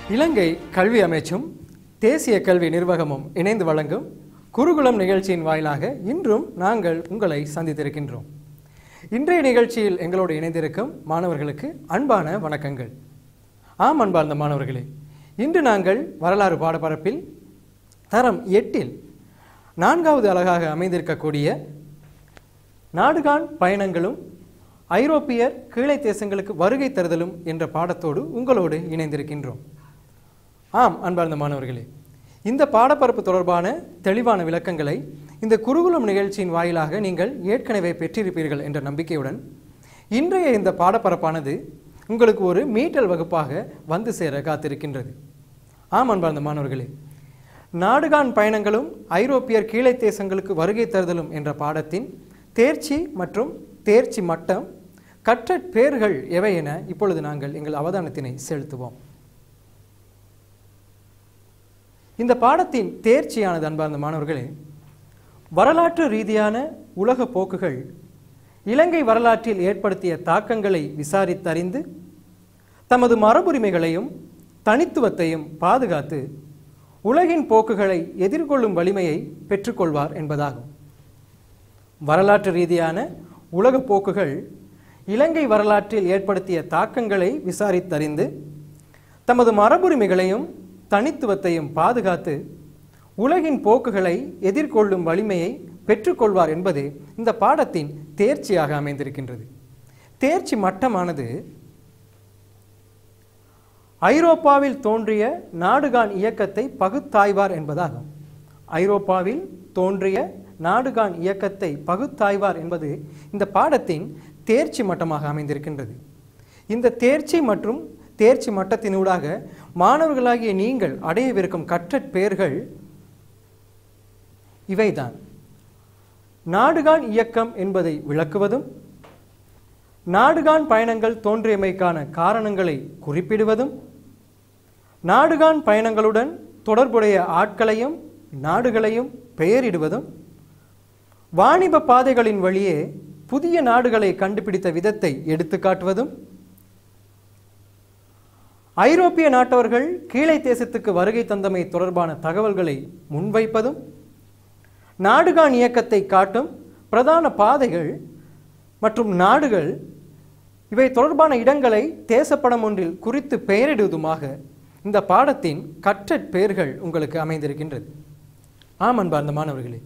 இலங்கை கல்வி அமைச்சும் தேசிய கல்வி நிர்வாகமும் இணைந்து வழங்கும் குருகுலம் நிகழ்ச்சியின் வாயிலாக இன்றும் நாங்கள் உங்களை சந்தித்திருக்கின்றோம் இன்றைய நிகழ்ச்சியில் எங்களோடு இணைந்திருக்கும் மாணவர்களுக்கு அன்பான வணக்கங்கள் ஆம் அன்பார்ந்த மாணவர்களே இன்று நாங்கள் வரலாறு பாடப்பரப்பில் தரம் எட்டில் நான்காவது அழகாக அமைந்திருக்கக்கூடிய நாடுகான் பயணங்களும் ஐரோப்பியர் கீழை தேசங்களுக்கு வருகை தருதலும் என்ற பாடத்தோடு உங்களோடு இணைந்திருக்கின்றோம் ஆம் அன்பார்ந்த மாணவர்களே இந்த பாடப்பரப்பு தொடர்பான தெளிவான விளக்கங்களை இந்த குருகுலம் நிகழ்ச்சியின் வாயிலாக நீங்கள் ஏற்கனவே பெற்றிருப்பீர்கள் என்ற நம்பிக்கையுடன் இன்றைய இந்த பாடப்பரப்பானது உங்களுக்கு ஒரு மீட்டல் வகுப்பாக வந்து சேர காத்திருக்கின்றது ஆம் அன்பார்ந்த மாணவர்களே நாடுகான் பயணங்களும் ஐரோப்பியர் கீழை தேசங்களுக்கு வருகை தருதலும் என்ற பாடத்தின் தேர்ச்சி மற்றும் தேர்ச்சி மட்டம் கற்ற பேர்கள் எவை என இப்பொழுது நாங்கள் எங்கள் அவதானத்தினை செலுத்துவோம் இந்த பாடத்தின் தேர்ச்சியானது அன்பார்ந்த மாணவர்களே வரலாற்று ரீதியான உலக போக்குகள் இலங்கை வரலாற்றில் ஏற்படுத்திய தாக்கங்களை விசாரித்தறிந்து தமது மரபுரிமைகளையும் தனித்துவத்தையும் பாதுகாத்து உலகின் போக்குகளை எதிர்கொள்ளும் வலிமையை பெற்றுக்கொள்வார் என்பதாகும் வரலாற்று ரீதியான உலக போக்குகள் இலங்கை வரலாற்றில் ஏற்படுத்திய தாக்கங்களை விசாரித்தறிந்து தமது மரபுரிமைகளையும் தனித்துவத்தையும் பாதுகாத்து உலகின் போக்குகளை எதிர்கொள்ளும் வலிமையை பெற்றுக்கொள்வார் என்பது இந்த பாடத்தின் தேர்ச்சியாக அமைந்திருக்கின்றது தேர்ச்சி மட்டமானது ஐரோப்பாவில் தோன்றிய நாடுகான் இயக்கத்தை பகுத்தாய்வார் என்பதாகும் ஐரோப்பாவில் தோன்றிய நாடுகான் இயக்கத்தை பகுத்தாய்வார் என்பது இந்த பாடத்தின் தேர்ச்சி மட்டமாக அமைந்திருக்கின்றது இந்த தேர்ச்சி மற்றும் தேர்ச்சி மட்டத்தினூடாக மாணவர்களாகிய நீங்கள் அடையவிருக்கும் கற்றற் பெயர்கள் இவைதான் நாடுகான் இயக்கம் என்பதை விளக்குவதும் நாடுகான் பயணங்கள் தோன்றியமைக்கான காரணங்களை குறிப்பிடுவதும் நாடுகான் பயணங்களுடன் தொடர்புடைய ஆட்களையும் நாடுகளையும் பெயரிடுவதும் வாணிப பாதைகளின் வழியே புதிய நாடுகளை கண்டுபிடித்த விதத்தை எடுத்துக்காட்டுவதும் ஐரோப்பிய நாட்டவர்கள் கீழை தேசத்துக்கு வருகை தந்தமை தொடர்பான தகவல்களை முன்வைப்பதும் நாடுகான் இயக்கத்தை காட்டும் பிரதான பாதைகள் மற்றும் நாடுகள் இவை தொடர்பான இடங்களை தேசப்படம் ஒன்றில் குறித்து பெயரிடுவதுமாக இந்த பாடத்தின் கற்றற் பெயர்கள் உங்களுக்கு அமைந்திருக்கின்றது ஆம் அன்பார்ந்த மாணவர்களே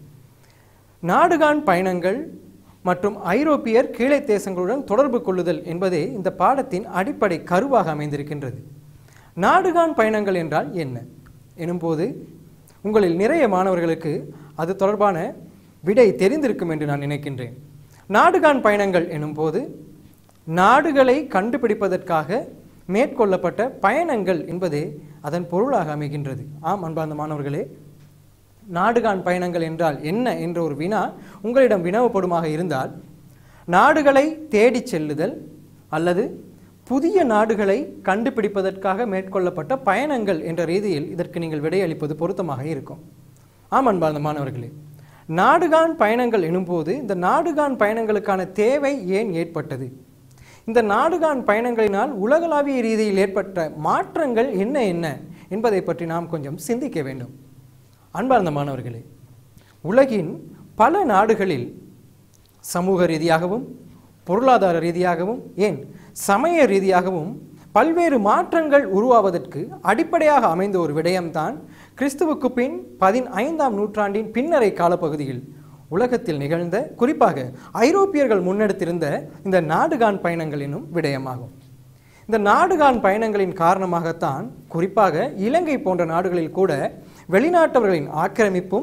நாடுகான் பயணங்கள் மற்றும் ஐரோப்பியர் கீழை தேசங்களுடன் தொடர்பு கொள்ளுதல் என்பதே இந்த பாடத்தின் அடிப்படை கருவாக அமைந்திருக்கின்றது நாடுகான் பயணங்கள் என்றால் என்ன எனும்போது உங்களில் நிறைய மாணவர்களுக்கு அது தொடர்பான விடை தெரிந்திருக்கும் என்று நான் நினைக்கின்றேன் நாடுகான் பயணங்கள் எனும்போது நாடுகளை கண்டுபிடிப்பதற்காக மேற்கொள்ளப்பட்ட பயணங்கள் என்பதே அதன் பொருளாக அமைகின்றது ஆம் அன்பார்ந்த மாணவர்களே நாடுகான் பயணங்கள் என்றால் என்ன என்ற ஒரு வினா உங்களிடம் வினவப்படுமாக இருந்தால் நாடுகளை தேடிச் செல்லுதல் அல்லது புதிய நாடுகளை கண்டுபிடிப்பதற்காக மேற்கொள்ளப்பட்ட பயணங்கள் என்ற ரீதியில் இதற்கு நீங்கள் விடையளிப்பது பொருத்தமாக இருக்கும் ஆம் அன்பார்ந்த மாணவர்களே நாடுகான் பயணங்கள் எனும்போது இந்த நாடுகான் பயணங்களுக்கான தேவை ஏன் ஏற்பட்டது இந்த நாடுகான் பயணங்களினால் உலகளாவிய ரீதியில் ஏற்பட்ட மாற்றங்கள் என்ன என்ன என்பதை பற்றி நாம் கொஞ்சம் சிந்திக்க வேண்டும் அன்பார்ந்த மாணவர்களே உலகின் பல நாடுகளில் சமூக ரீதியாகவும் பொருளாதார ரீதியாகவும் ஏன் சமய ரீதியாகவும் பல்வேறு மாற்றங்கள் உருவாவதற்கு அடிப்படையாக அமைந்த ஒரு விடயம்தான் கிறிஸ்துவுக்கு பின் பதினைந்தாம் நூற்றாண்டின் பின்னரை காலப்பகுதியில் உலகத்தில் நிகழ்ந்த குறிப்பாக ஐரோப்பியர்கள் முன்னெடுத்திருந்த இந்த நாடுகான் பயணங்கள் என்னும் விடயமாகும் இந்த நாடுகான் பயணங்களின் காரணமாகத்தான் குறிப்பாக இலங்கை போன்ற நாடுகளில் கூட வெளிநாட்டவர்களின் ஆக்கிரமிப்பும்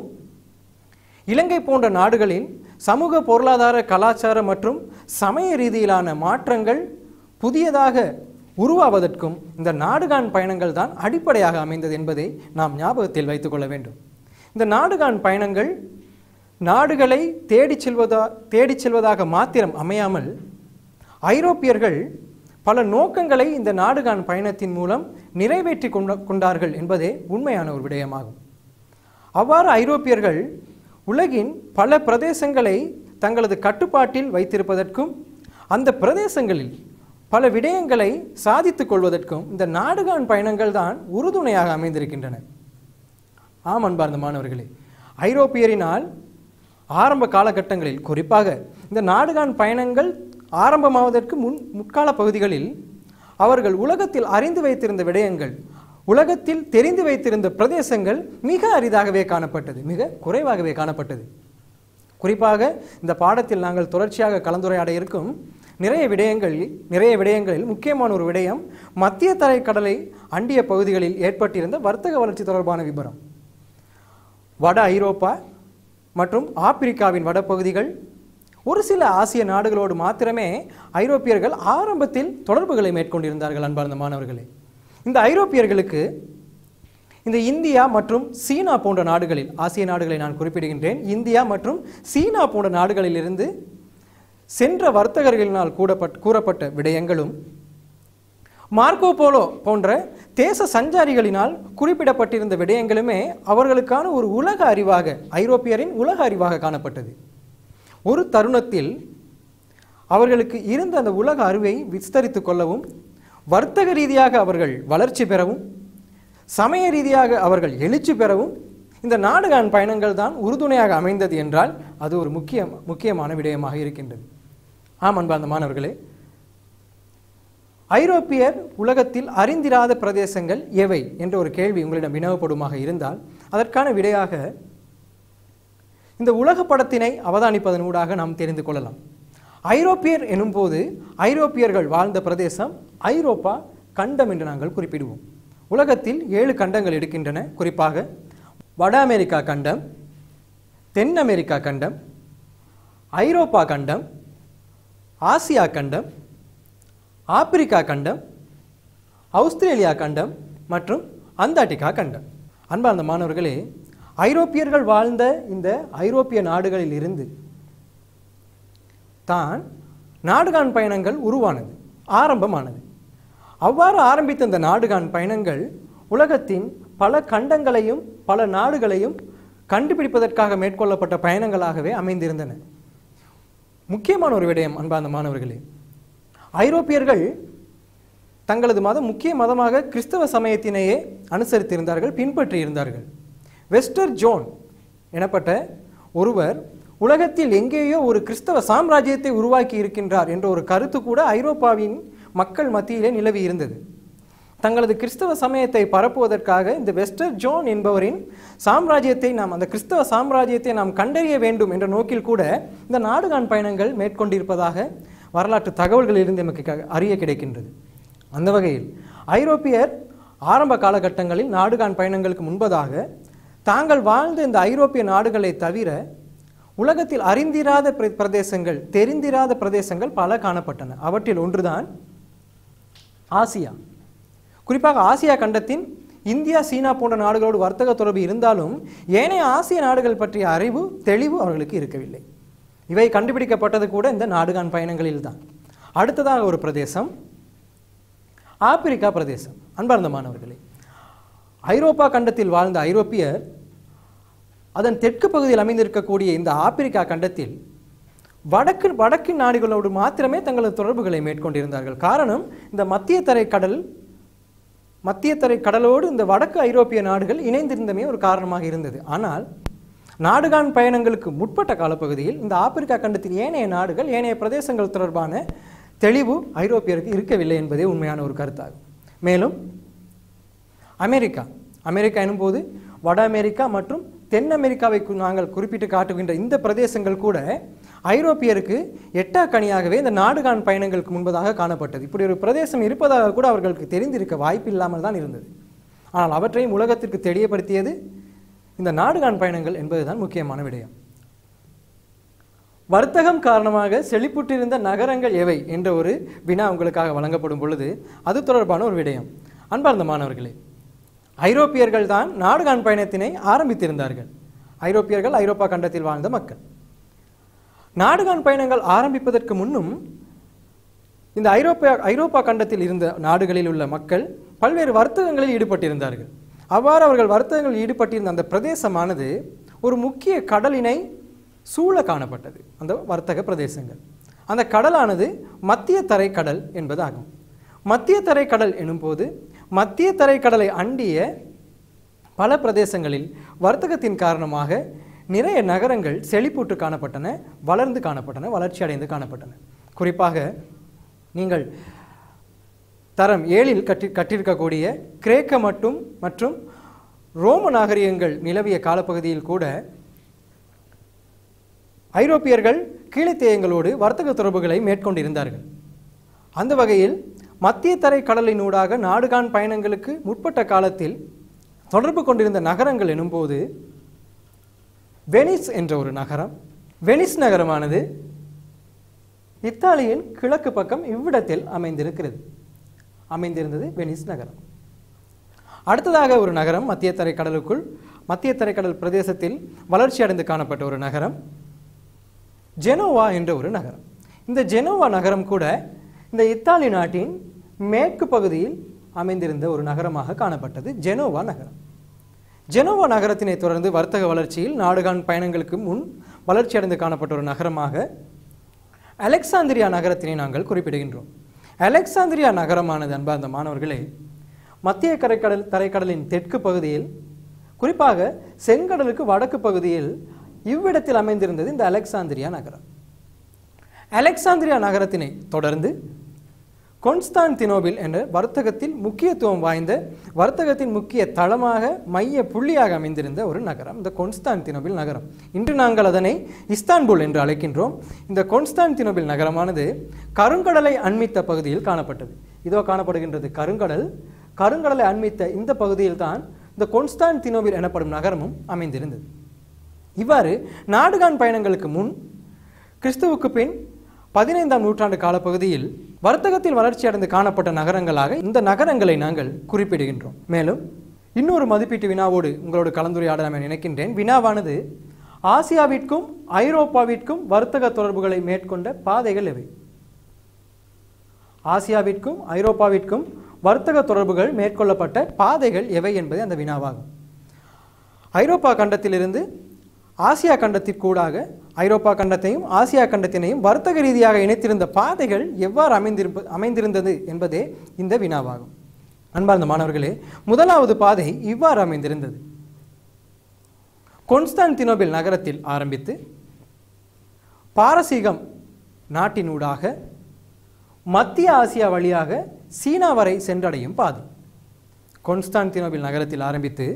இலங்கை போன்ற நாடுகளில் சமூக பொருளாதார கலாச்சார மற்றும் சமய ரீதியிலான மாற்றங்கள் புதியதாக உருவாவதற்கும் இந்த நாடுகான் பயணங்கள் தான் அடிப்படையாக அமைந்தது என்பதை நாம் ஞாபகத்தில் வைத்துக்கொள்ள வேண்டும் இந்த நாடுகான் பயணங்கள் நாடுகளை தேடிச் செல்வதா தேடிச் செல்வதாக மாத்திரம் அமையாமல் ஐரோப்பியர்கள் பல நோக்கங்களை இந்த நாடுகான் பயணத்தின் மூலம் நிறைவேற்றி கொண்ட கொண்டார்கள் என்பதே உண்மையான ஒரு விடயமாகும் அவ்வாறு ஐரோப்பியர்கள் உலகின் பல பிரதேசங்களை தங்களது கட்டுப்பாட்டில் வைத்திருப்பதற்கும் அந்த பிரதேசங்களில் பல விடயங்களை சாதித்துக் கொள்வதற்கும் இந்த நாடுகான் பயணங்கள் தான் உறுதுணையாக அமைந்திருக்கின்றன ஆம் அன்பார்ந்த மாணவர்களே ஐரோப்பியரினால் ஆரம்ப காலகட்டங்களில் குறிப்பாக இந்த நாடுகான் பயணங்கள் ஆரம்பமாவதற்கு முன் முற்கால பகுதிகளில் அவர்கள் உலகத்தில் அறிந்து வைத்திருந்த விடயங்கள் உலகத்தில் தெரிந்து வைத்திருந்த பிரதேசங்கள் மிக அரிதாகவே காணப்பட்டது மிக குறைவாகவே காணப்பட்டது குறிப்பாக இந்த பாடத்தில் நாங்கள் தொடர்ச்சியாக கலந்துரையாட இருக்கும் நிறைய விடயங்களில் நிறைய விடயங்களில் முக்கியமான ஒரு விடயம் மத்திய தரைக்கடலை அண்டிய பகுதிகளில் ஏற்பட்டிருந்த வர்த்தக வளர்ச்சி தொடர்பான விபரம் வட ஐரோப்பா மற்றும் ஆப்பிரிக்காவின் வடபகுதிகள் ஒரு சில ஆசிய நாடுகளோடு மாத்திரமே ஐரோப்பியர்கள் ஆரம்பத்தில் தொடர்புகளை மேற்கொண்டிருந்தார்கள் அன்பார்ந்த மாணவர்களே இந்த ஐரோப்பியர்களுக்கு இந்த இந்தியா மற்றும் சீனா போன்ற நாடுகளில் ஆசிய நாடுகளை நான் குறிப்பிடுகின்றேன் இந்தியா மற்றும் சீனா போன்ற நாடுகளிலிருந்து சென்ற வர்த்தகர்களினால் கூடப்பட் கூறப்பட்ட விடயங்களும் மார்க்கோ போலோ போன்ற தேச சஞ்சாரிகளினால் குறிப்பிடப்பட்டிருந்த விடயங்களுமே அவர்களுக்கான ஒரு உலக அறிவாக ஐரோப்பியரின் உலக அறிவாக காணப்பட்டது ஒரு தருணத்தில் அவர்களுக்கு இருந்த அந்த உலக அறிவை விஸ்தரித்து கொள்ளவும் வர்த்தக ரீதியாக அவர்கள் வளர்ச்சி பெறவும் சமய ரீதியாக அவர்கள் எழுச்சி பெறவும் இந்த நாடுகான் பயணங்கள் தான் உறுதுணையாக அமைந்தது என்றால் அது ஒரு முக்கிய முக்கியமான விடயமாக இருக்கின்றது ஆம் அன்பார்ந்த மாணவர்களே ஐரோப்பியர் உலகத்தில் அறிந்திராத பிரதேசங்கள் எவை என்ற ஒரு கேள்வி உங்களிடம் வினவப்படுமாக இருந்தால் அதற்கான விடையாக இந்த உலக படத்தினை அவதானிப்பதன் ஊடாக நாம் தெரிந்து கொள்ளலாம் ஐரோப்பியர் எனும்போது ஐரோப்பியர்கள் வாழ்ந்த பிரதேசம் ஐரோப்பா கண்டம் என்று நாங்கள் குறிப்பிடுவோம் உலகத்தில் ஏழு கண்டங்கள் இருக்கின்றன குறிப்பாக வட அமெரிக்கா கண்டம் தென் அமெரிக்கா கண்டம் ஐரோப்பா கண்டம் ஆசியா கண்டம் ஆப்பிரிக்கா கண்டம் ஆஸ்திரேலியா கண்டம் மற்றும் அந்தார்டிகா கண்டம் அன்பார்ந்த மாணவர்களே ஐரோப்பியர்கள் வாழ்ந்த இந்த ஐரோப்பிய நாடுகளில் இருந்து தான் நாடுகான் பயணங்கள் உருவானது ஆரம்பமானது அவ்வாறு ஆரம்பித்த இந்த நாடுகான் பயணங்கள் உலகத்தின் பல கண்டங்களையும் பல நாடுகளையும் கண்டுபிடிப்பதற்காக மேற்கொள்ளப்பட்ட பயணங்களாகவே அமைந்திருந்தன முக்கியமான ஒரு விடயம் அன்பார்ந்த மாணவர்களே ஐரோப்பியர்கள் தங்களது மதம் முக்கிய மதமாக கிறிஸ்தவ சமயத்தினையே அனுசரித்திருந்தார்கள் பின்பற்றியிருந்தார்கள் வெஸ்டர் ஜோன் எனப்பட்ட ஒருவர் உலகத்தில் எங்கேயோ ஒரு கிறிஸ்தவ சாம்ராஜ்யத்தை உருவாக்கி இருக்கின்றார் என்ற ஒரு கருத்து கூட ஐரோப்பாவின் மக்கள் மத்தியிலே நிலவி இருந்தது தங்களது கிறிஸ்தவ சமயத்தை பரப்புவதற்காக இந்த வெஸ்டர் ஜோன் என்பவரின் சாம்ராஜ்யத்தை நாம் அந்த கிறிஸ்தவ சாம்ராஜ்யத்தை நாம் கண்டறிய வேண்டும் என்ற நோக்கில் கூட இந்த நாடுகான் பயணங்கள் மேற்கொண்டிருப்பதாக வரலாற்று தகவல்களிலிருந்து நமக்கு க- அறிய கிடைக்கின்றது அந்த வகையில் ஐரோப்பியர் ஆரம்ப காலகட்டங்களில் நாடுகான் பயணங்களுக்கு முன்பதாக தாங்கள் வாழ்ந்த இந்த ஐரோப்பிய நாடுகளை தவிர உலகத்தில் அறிந்திராத பிர- பிரதேசங்கள் தெரிந்திராத பிரதேசங்கள் பல காணப்பட்டன அவற்றில் ஒன்றுதான் ஆசியா குறிப்பாக ஆசியா கண்டத்தின் இந்தியா சீனா போன்ற நாடுகளோடு வர்த்தக தொடர்பு இருந்தாலும் ஏனைய ஆசிய நாடுகள் பற்றிய அறிவு தெளிவு அவர்களுக்கு இருக்கவில்லை இவை கண்டுபிடிக்கப்பட்டது கூட இந்த நாடுகான் பயணங்களில்தான் அடுத்ததாக ஒரு பிரதேசம் ஆப்பிரிக்கா பிரதேசம் அன்பார்ந்த மாணவர்களே ஐரோப்பா கண்டத்தில் வாழ்ந்த ஐரோப்பியர் அதன் தெற்கு பகுதியில் அமைந்திருக்கக்கூடிய இந்த ஆப்பிரிக்கா கண்டத்தில் வடக்கு வடக்கு நாடுகளோடு மாத்திரமே தங்களது தொடர்புகளை மேற்கொண்டிருந்தார்கள் காரணம் இந்த மத்திய தரை கடல் மத்திய தரை கடலோடு இந்த வடக்கு ஐரோப்பிய நாடுகள் இணைந்திருந்தமே ஒரு காரணமாக இருந்தது ஆனால் நாடுகான் பயணங்களுக்கு முற்பட்ட காலப்பகுதியில் இந்த ஆப்பிரிக்கா கண்டத்தின் ஏனைய நாடுகள் ஏனைய பிரதேசங்கள் தொடர்பான தெளிவு ஐரோப்பியருக்கு இருக்கவில்லை என்பதே உண்மையான ஒரு கருத்தாகும் மேலும் அமெரிக்கா அமெரிக்கா எனும்போது வட அமெரிக்கா மற்றும் தென் அமெரிக்காவை கு- நாங்கள் குறிப்பிட்டு காட்டுகின்ற இந்த பிரதேசங்கள் கூட ஐரோப்பியருக்கு எட்டா கனியாகவே இந்த நாடுகான் பயணங்களுக்கு முன்பதாக காணப்பட்டது இப்படி ஒரு பிரதேசம் இருப்பதாக கூட அவர்களுக்கு தெரிந்திருக்க வாய்ப்பு இல்லாமல் தான் இருந்தது ஆனால் அவற்றையும் உலகத்திற்கு தெரியப்படுத்தியது இந்த நாடுகான் பயணங்கள் என்பதுதான் முக்கியமான விடயம் வர்த்தகம் காரணமாக செழிப்புற்றிருந்த நகரங்கள் எவை என்ற ஒரு வினா உங்களுக்காக வழங்கப்படும் பொழுது அது தொடர்பான ஒரு விடயம் அன்பார்ந்த மாணவர்களே ஐரோப்பியர்கள் தான் நாடுகான் பயணத்தினை ஆரம்பித்திருந்தார்கள் ஐரோப்பியர்கள் ஐரோப்பா கண்டத்தில் வாழ்ந்த மக்கள் நாடுகான் பயணங்கள் ஆரம்பிப்பதற்கு முன்னும் இந்த ஐரோப்பியா ஐரோப்பா கண்டத்தில் இருந்த நாடுகளில் உள்ள மக்கள் பல்வேறு வர்த்தகங்களில் ஈடுபட்டிருந்தார்கள் அவ்வாறு அவர்கள் வர்த்தகங்களில் ஈடுபட்டிருந்த அந்த பிரதேசமானது ஒரு முக்கிய கடலினை சூழ காணப்பட்டது அந்த வர்த்தக பிரதேசங்கள் அந்த கடலானது மத்திய தரைக்கடல் என்பதாகும் மத்திய தரைக்கடல் எனும்போது மத்திய தரைக்கடலை அண்டிய பல பிரதேசங்களில் வர்த்தகத்தின் காரணமாக நிறைய நகரங்கள் செழிப்புற்று காணப்பட்டன வளர்ந்து காணப்பட்டன வளர்ச்சி அடைந்து காணப்பட்டன குறிப்பாக நீங்கள் தரம் ஏழில் கட்டி கட்டியிருக்கக்கூடிய கிரேக்க மட்டும் மற்றும் ரோம நாகரிகங்கள் நிலவிய காலப்பகுதியில் கூட ஐரோப்பியர்கள் கீழைத்தேயங்களோடு வர்த்தக தொடர்புகளை மேற்கொண்டிருந்தார்கள் அந்த வகையில் மத்திய தரை கடலினூடாக நாடுகான் பயணங்களுக்கு முற்பட்ட காலத்தில் தொடர்பு கொண்டிருந்த நகரங்கள் எனும்போது வெனிஸ் என்ற ஒரு நகரம் வெனிஸ் நகரமானது இத்தாலியின் கிழக்கு பக்கம் இவ்விடத்தில் அமைந்திருக்கிறது அமைந்திருந்தது வெனிஸ் நகரம் அடுத்ததாக ஒரு நகரம் மத்திய தரைக்கடலுக்குள் மத்திய தரைக்கடல் பிரதேசத்தில் வளர்ச்சி அடைந்து காணப்பட்ட ஒரு நகரம் ஜெனோவா என்ற ஒரு நகரம் இந்த ஜெனோவா நகரம் கூட இந்த இத்தாலி நாட்டின் மேற்கு பகுதியில் அமைந்திருந்த ஒரு நகரமாக காணப்பட்டது ஜெனோவா நகரம் ஜெனோவா நகரத்தினை தொடர்ந்து வர்த்தக வளர்ச்சியில் நாடுகான் பயணங்களுக்கு முன் வளர்ச்சி அடைந்து காணப்பட்ட ஒரு நகரமாக அலெக்சாந்திரியா நகரத்தினை நாங்கள் குறிப்பிடுகின்றோம் அலெக்சாந்திரியா நகரமானது அன்பார்ந்த மாணவர்களே மத்திய கரைக்கடல் தரைக்கடலின் தெற்கு பகுதியில் குறிப்பாக செங்கடலுக்கு வடக்கு பகுதியில் இவ்விடத்தில் அமைந்திருந்தது இந்த அலெக்சாந்திரியா நகரம் அலெக்சாந்திரியா நகரத்தினை தொடர்ந்து கொன்ஸ்டான்தினோபில் என்ற வர்த்தகத்தில் முக்கியத்துவம் வாய்ந்த வர்த்தகத்தின் முக்கிய தளமாக மைய புள்ளியாக அமைந்திருந்த ஒரு நகரம் இந்த கொன்ஸ்டான்தினோபில் நகரம் இன்று நாங்கள் அதனை இஸ்தான்புல் என்று அழைக்கின்றோம் இந்த கொன்ஸ்டான்தினோபில் நகரமானது கருங்கடலை அண்மித்த பகுதியில் காணப்பட்டது இதோ காணப்படுகின்றது கருங்கடல் கருங்கடலை அண்மித்த இந்த பகுதியில் தான் இந்த கொன்ஸ்டான்தினோபில் எனப்படும் நகரமும் அமைந்திருந்தது இவ்வாறு நாடுகான் பயணங்களுக்கு முன் கிறிஸ்துவுக்கு பின் பதினைந்தாம் நூற்றாண்டு காலப்பகுதியில் வர்த்தகத்தில் வளர்ச்சி அடைந்து காணப்பட்ட நகரங்களாக இந்த நகரங்களை நாங்கள் குறிப்பிடுகின்றோம் மேலும் இன்னொரு மதிப்பீட்டு வினாவோடு உங்களோடு கலந்துரையாட நான் நினைக்கின்றேன் வினாவானது ஆசியாவிற்கும் ஐரோப்பாவிற்கும் வர்த்தக தொடர்புகளை மேற்கொண்ட பாதைகள் எவை ஆசியாவிற்கும் ஐரோப்பாவிற்கும் வர்த்தக தொடர்புகள் மேற்கொள்ளப்பட்ட பாதைகள் எவை என்பது அந்த வினாவாகும் ஐரோப்பா கண்டத்திலிருந்து ஆசியா கண்டத்திற்கூடாக ஐரோப்பா கண்டத்தையும் ஆசியா கண்டத்தினையும் வர்த்தக ரீதியாக இணைத்திருந்த பாதைகள் எவ்வாறு அமைந்திருப்ப அமைந்திருந்தது என்பதே இந்த வினாவாகும் அன்பார்ந்த மாணவர்களே முதலாவது பாதை இவ்வாறு அமைந்திருந்தது கொன்ஸ்டான்தினோபில் நகரத்தில் ஆரம்பித்து பாரசீகம் நாட்டினூடாக மத்திய ஆசியா வழியாக சீனா வரை சென்றடையும் பாதை கொன்ஸ்டான்தினோபில் நகரத்தில் ஆரம்பித்து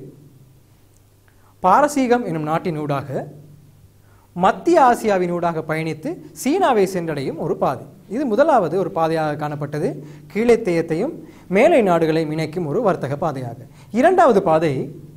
பாரசீகம் எனும் நாட்டினூடாக மத்திய ஆசியாவினூடாக பயணித்து சீனாவை சென்றடையும் ஒரு பாதை இது முதலாவது ஒரு பாதையாக காணப்பட்டது கீழைத்தேயத்தையும் மேலை நாடுகளையும் இணைக்கும் ஒரு வர்த்தக பாதையாக இரண்டாவது பாதை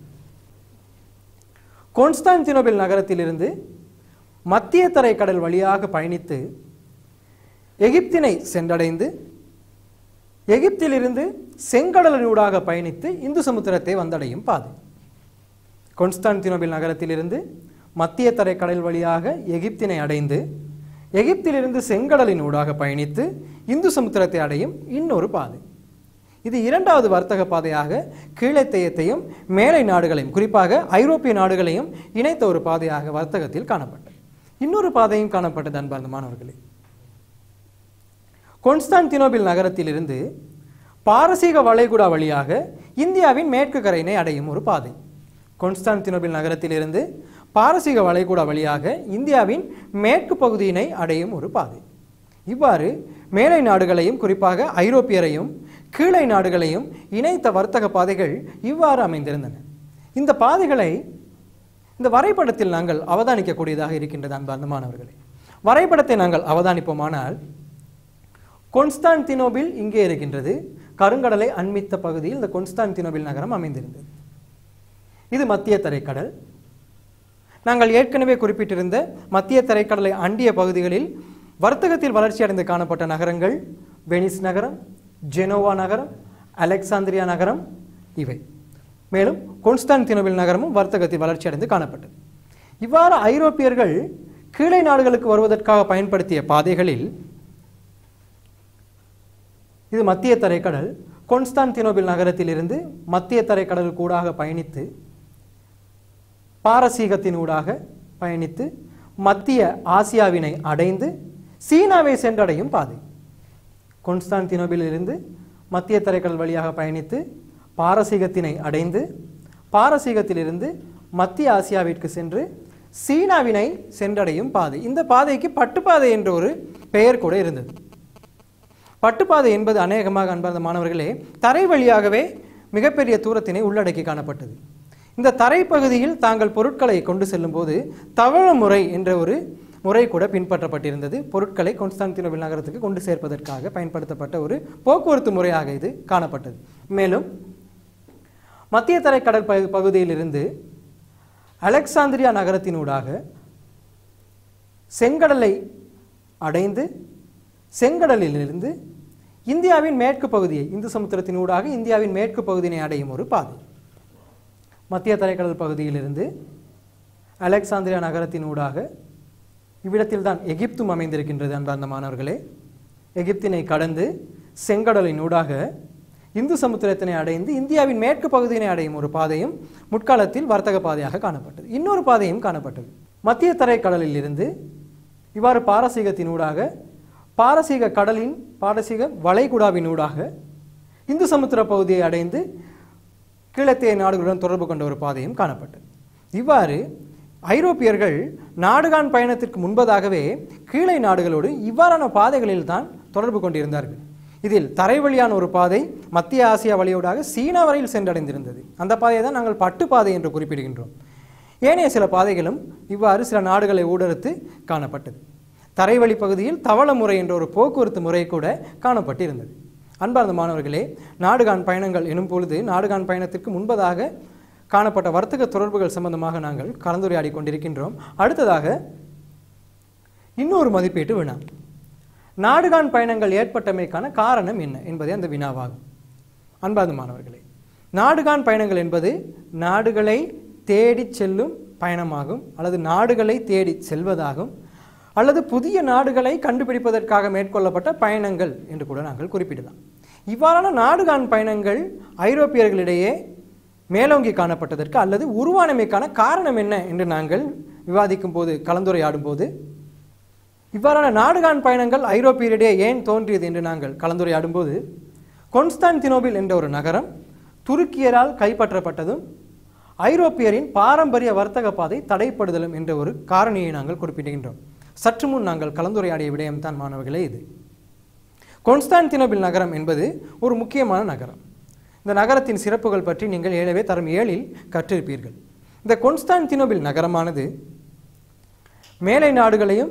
கொன்ஸ்டான்தினோபில் நகரத்திலிருந்து மத்திய தரைக்கடல் வழியாக பயணித்து எகிப்தினை சென்றடைந்து எகிப்திலிருந்து செங்கடலினூடாக பயணித்து இந்து சமுத்திரத்தை வந்தடையும் பாதை கொன்ஸ்டான்தினோபில் நகரத்திலிருந்து மத்திய தரைக்கடல் வழியாக எகிப்தினை அடைந்து எகிப்திலிருந்து செங்கடலின் ஊடாக பயணித்து இந்து சமுத்திரத்தை அடையும் இன்னொரு பாதை இது இரண்டாவது வர்த்தக பாதையாக கீழைத்தேயத்தையும் மேலை நாடுகளையும் குறிப்பாக ஐரோப்பிய நாடுகளையும் இணைத்த ஒரு பாதையாக வர்த்தகத்தில் காணப்பட்டது இன்னொரு பாதையும் காணப்பட்டது அன்பார்ந்த மாணவர்களே கொன்ஸ்டான்தினோபில் நகரத்திலிருந்து பாரசீக வளைகுடா வழியாக இந்தியாவின் மேற்கு கரையினை அடையும் ஒரு பாதை கொன்ஸ்டான்தினோபில் நகரத்திலிருந்து பாரசீக வளைகுடா வழியாக இந்தியாவின் மேற்கு பகுதியினை அடையும் ஒரு பாதை இவ்வாறு மேலை நாடுகளையும் குறிப்பாக ஐரோப்பியரையும் கீழை நாடுகளையும் இணைத்த வர்த்தக பாதைகள் இவ்வாறு அமைந்திருந்தன இந்த பாதைகளை இந்த வரைபடத்தில் நாங்கள் அவதானிக்கக்கூடியதாக இருக்கின்றது அன்பார்ந்த மாணவர்களே வரைபடத்தை நாங்கள் அவதானிப்போமானால் கொன்ஸ்டான்தினோபில் இங்கே இருக்கின்றது கருங்கடலை அண்மித்த பகுதியில் இந்த கொன்ஸ்டான்தினோபில் நகரம் அமைந்திருந்தது இது மத்திய தரைக்கடல் நாங்கள் ஏற்கனவே குறிப்பிட்டிருந்த மத்திய தரைக்கடலை அண்டிய பகுதிகளில் வர்த்தகத்தில் வளர்ச்சி அடைந்து காணப்பட்ட நகரங்கள் வெனிஸ் நகரம் ஜெனோவா நகரம் அலெக்சாந்திரியா நகரம் இவை மேலும் கொன்ஸ்டான்தினோபில் நகரமும் வர்த்தகத்தில் வளர்ச்சி அடைந்து காணப்பட்டது இவ்வாறு ஐரோப்பியர்கள் கீழே நாடுகளுக்கு வருவதற்காக பயன்படுத்திய பாதைகளில் இது மத்திய தரைக்கடல் கொன்ஸ்டான்தினோபில் நகரத்திலிருந்து மத்திய தரைக்கடல் கூடாக பயணித்து பாரசீகத்தின் ஊடாக பயணித்து மத்திய ஆசியாவினை அடைந்து சீனாவை சென்றடையும் பாதை கொன்ஸ்டான்தினோபிலிருந்து மத்திய தரைக்கடல் வழியாக பயணித்து பாரசீகத்தினை அடைந்து பாரசீகத்திலிருந்து மத்திய ஆசியாவிற்கு சென்று சீனாவினை சென்றடையும் பாதை இந்த பாதைக்கு பட்டுப்பாதை என்ற ஒரு பெயர் கூட இருந்தது பட்டுப்பாதை என்பது அநேகமாக அன்பார்ந்த மாணவர்களே தரை வழியாகவே மிகப்பெரிய தூரத்தினை உள்ளடக்கி காணப்பட்டது இந்த தரைப்பகுதியில் தாங்கள் பொருட்களை கொண்டு செல்லும்போது தவழ முறை என்ற ஒரு முறை கூட பின்பற்றப்பட்டிருந்தது பொருட்களை கொன்ஸ்டான்தினோபிள் நகரத்துக்கு கொண்டு சேர்ப்பதற்காக பயன்படுத்தப்பட்ட ஒரு போக்குவரத்து முறையாக இது காணப்பட்டது மேலும் மத்திய தரைக்கடல் பகு- பகுதியிலிருந்து அலெக்சாந்திரியா நகரத்தினூடாக செங்கடலை அடைந்து செங்கடலிலிருந்து இந்தியாவின் மேற்கு பகுதியை இந்து சமுத்திரத்தினூடாக இந்தியாவின் மேற்கு பகுதியினை அடையும் ஒரு பாதை மத்திய தரைக்கடல் பகுதியிலிருந்து அலெக்சாந்திரியா நகரத்தினூடாக இவ்விடத்தில் தான் எகிப்தும் அமைந்திருக்கின்றது அன்பார்ந்த மாணவர்களே எகிப்தினை கடந்து செங்கடலின் ஊடாக இந்து சமுத்திரத்தினை அடைந்து இந்தியாவின் மேற்கு பகுதியினை அடையும் ஒரு பாதையும் முற்காலத்தில் வர்த்தக பாதையாக காணப்பட்டது இன்னொரு பாதையும் காணப்பட்டது மத்திய தரைக்கடலில் இருந்து இவ்வாறு பாரசீகத்தினூடாக பாரசீக கடலின் பாரசீக வளைகுடாவினூடாக இந்து சமுத்திர பகுதியை அடைந்து கீழத்தேய நாடுகளுடன் தொடர்பு கொண்ட ஒரு பாதையும் காணப்பட்டது இவ்வாறு ஐரோப்பியர்கள் நாடுகான் பயணத்திற்கு முன்பதாகவே கீழை நாடுகளோடு இவ்வாறான பாதைகளில் தான் தொடர்பு கொண்டிருந்தார்கள் இதில் தரை வழியான ஒரு பாதை மத்திய ஆசியா வழியோடாக சீனா வரையில் சென்றடைந்திருந்தது அந்த பாதையை தான் நாங்கள் பட்டு பாதை என்று குறிப்பிடுகின்றோம் ஏனைய சில பாதைகளும் இவ்வாறு சில நாடுகளை ஊடறுத்து காணப்பட்டது தரைவழி பகுதியில் தவள முறை என்ற ஒரு போக்குவரத்து முறை கூட காணப்பட்டிருந்தது அன்பார்ந்த மாணவர்களே நாடுகான் பயணங்கள் எனும் பொழுது நாடுகான் பயணத்திற்கு முன்பதாக காணப்பட்ட வர்த்தக தொடர்புகள் சம்பந்தமாக நாங்கள் கலந்துரையாடி கொண்டிருக்கின்றோம் அடுத்ததாக இன்னொரு மதிப்பீட்டு வினா நாடுகான் பயணங்கள் ஏற்பட்டமைக்கான காரணம் என்ன என்பதே அந்த வினாவாகும் அன்பார்ந்த மாணவர்களே நாடுகான் பயணங்கள் என்பது நாடுகளை தேடிச் செல்லும் பயணமாகும் அல்லது நாடுகளை தேடிச் செல்வதாகும் அல்லது புதிய நாடுகளை கண்டுபிடிப்பதற்காக மேற்கொள்ளப்பட்ட பயணங்கள் என்று கூட நாங்கள் குறிப்பிடலாம் இவ்வாறான நாடுகான் பயணங்கள் ஐரோப்பியர்களிடையே மேலோங்கி காணப்பட்டதற்கு அல்லது உருவானமைக்கான காரணம் என்ன என்று நாங்கள் விவாதிக்கும் போது கலந்துரையாடும் போது இவ்வாறான நாடுகான் பயணங்கள் ஐரோப்பியரிடையே ஏன் தோன்றியது என்று நாங்கள் கலந்துரையாடும்போது கொன்ஸ்டான்தினோபில் என்ற ஒரு நகரம் துருக்கியரால் கைப்பற்றப்பட்டதும் ஐரோப்பியரின் பாரம்பரிய வர்த்தக பாதை தடைப்படுதலும் என்ற ஒரு காரணியை நாங்கள் குறிப்பிடுகின்றோம் சற்று முன் நாங்கள் கலந்துரையாடிய விடயம்தான் மாணவர்களே இது கொன்ஸ்டான்தினோபில் நகரம் என்பது ஒரு முக்கியமான நகரம் இந்த நகரத்தின் சிறப்புகள் பற்றி நீங்கள் ஏழவே தரம் ஏழில் கற்றிருப்பீர்கள் இந்த கொன்ஸ்டான்தினோபில் நகரமானது மேலை நாடுகளையும்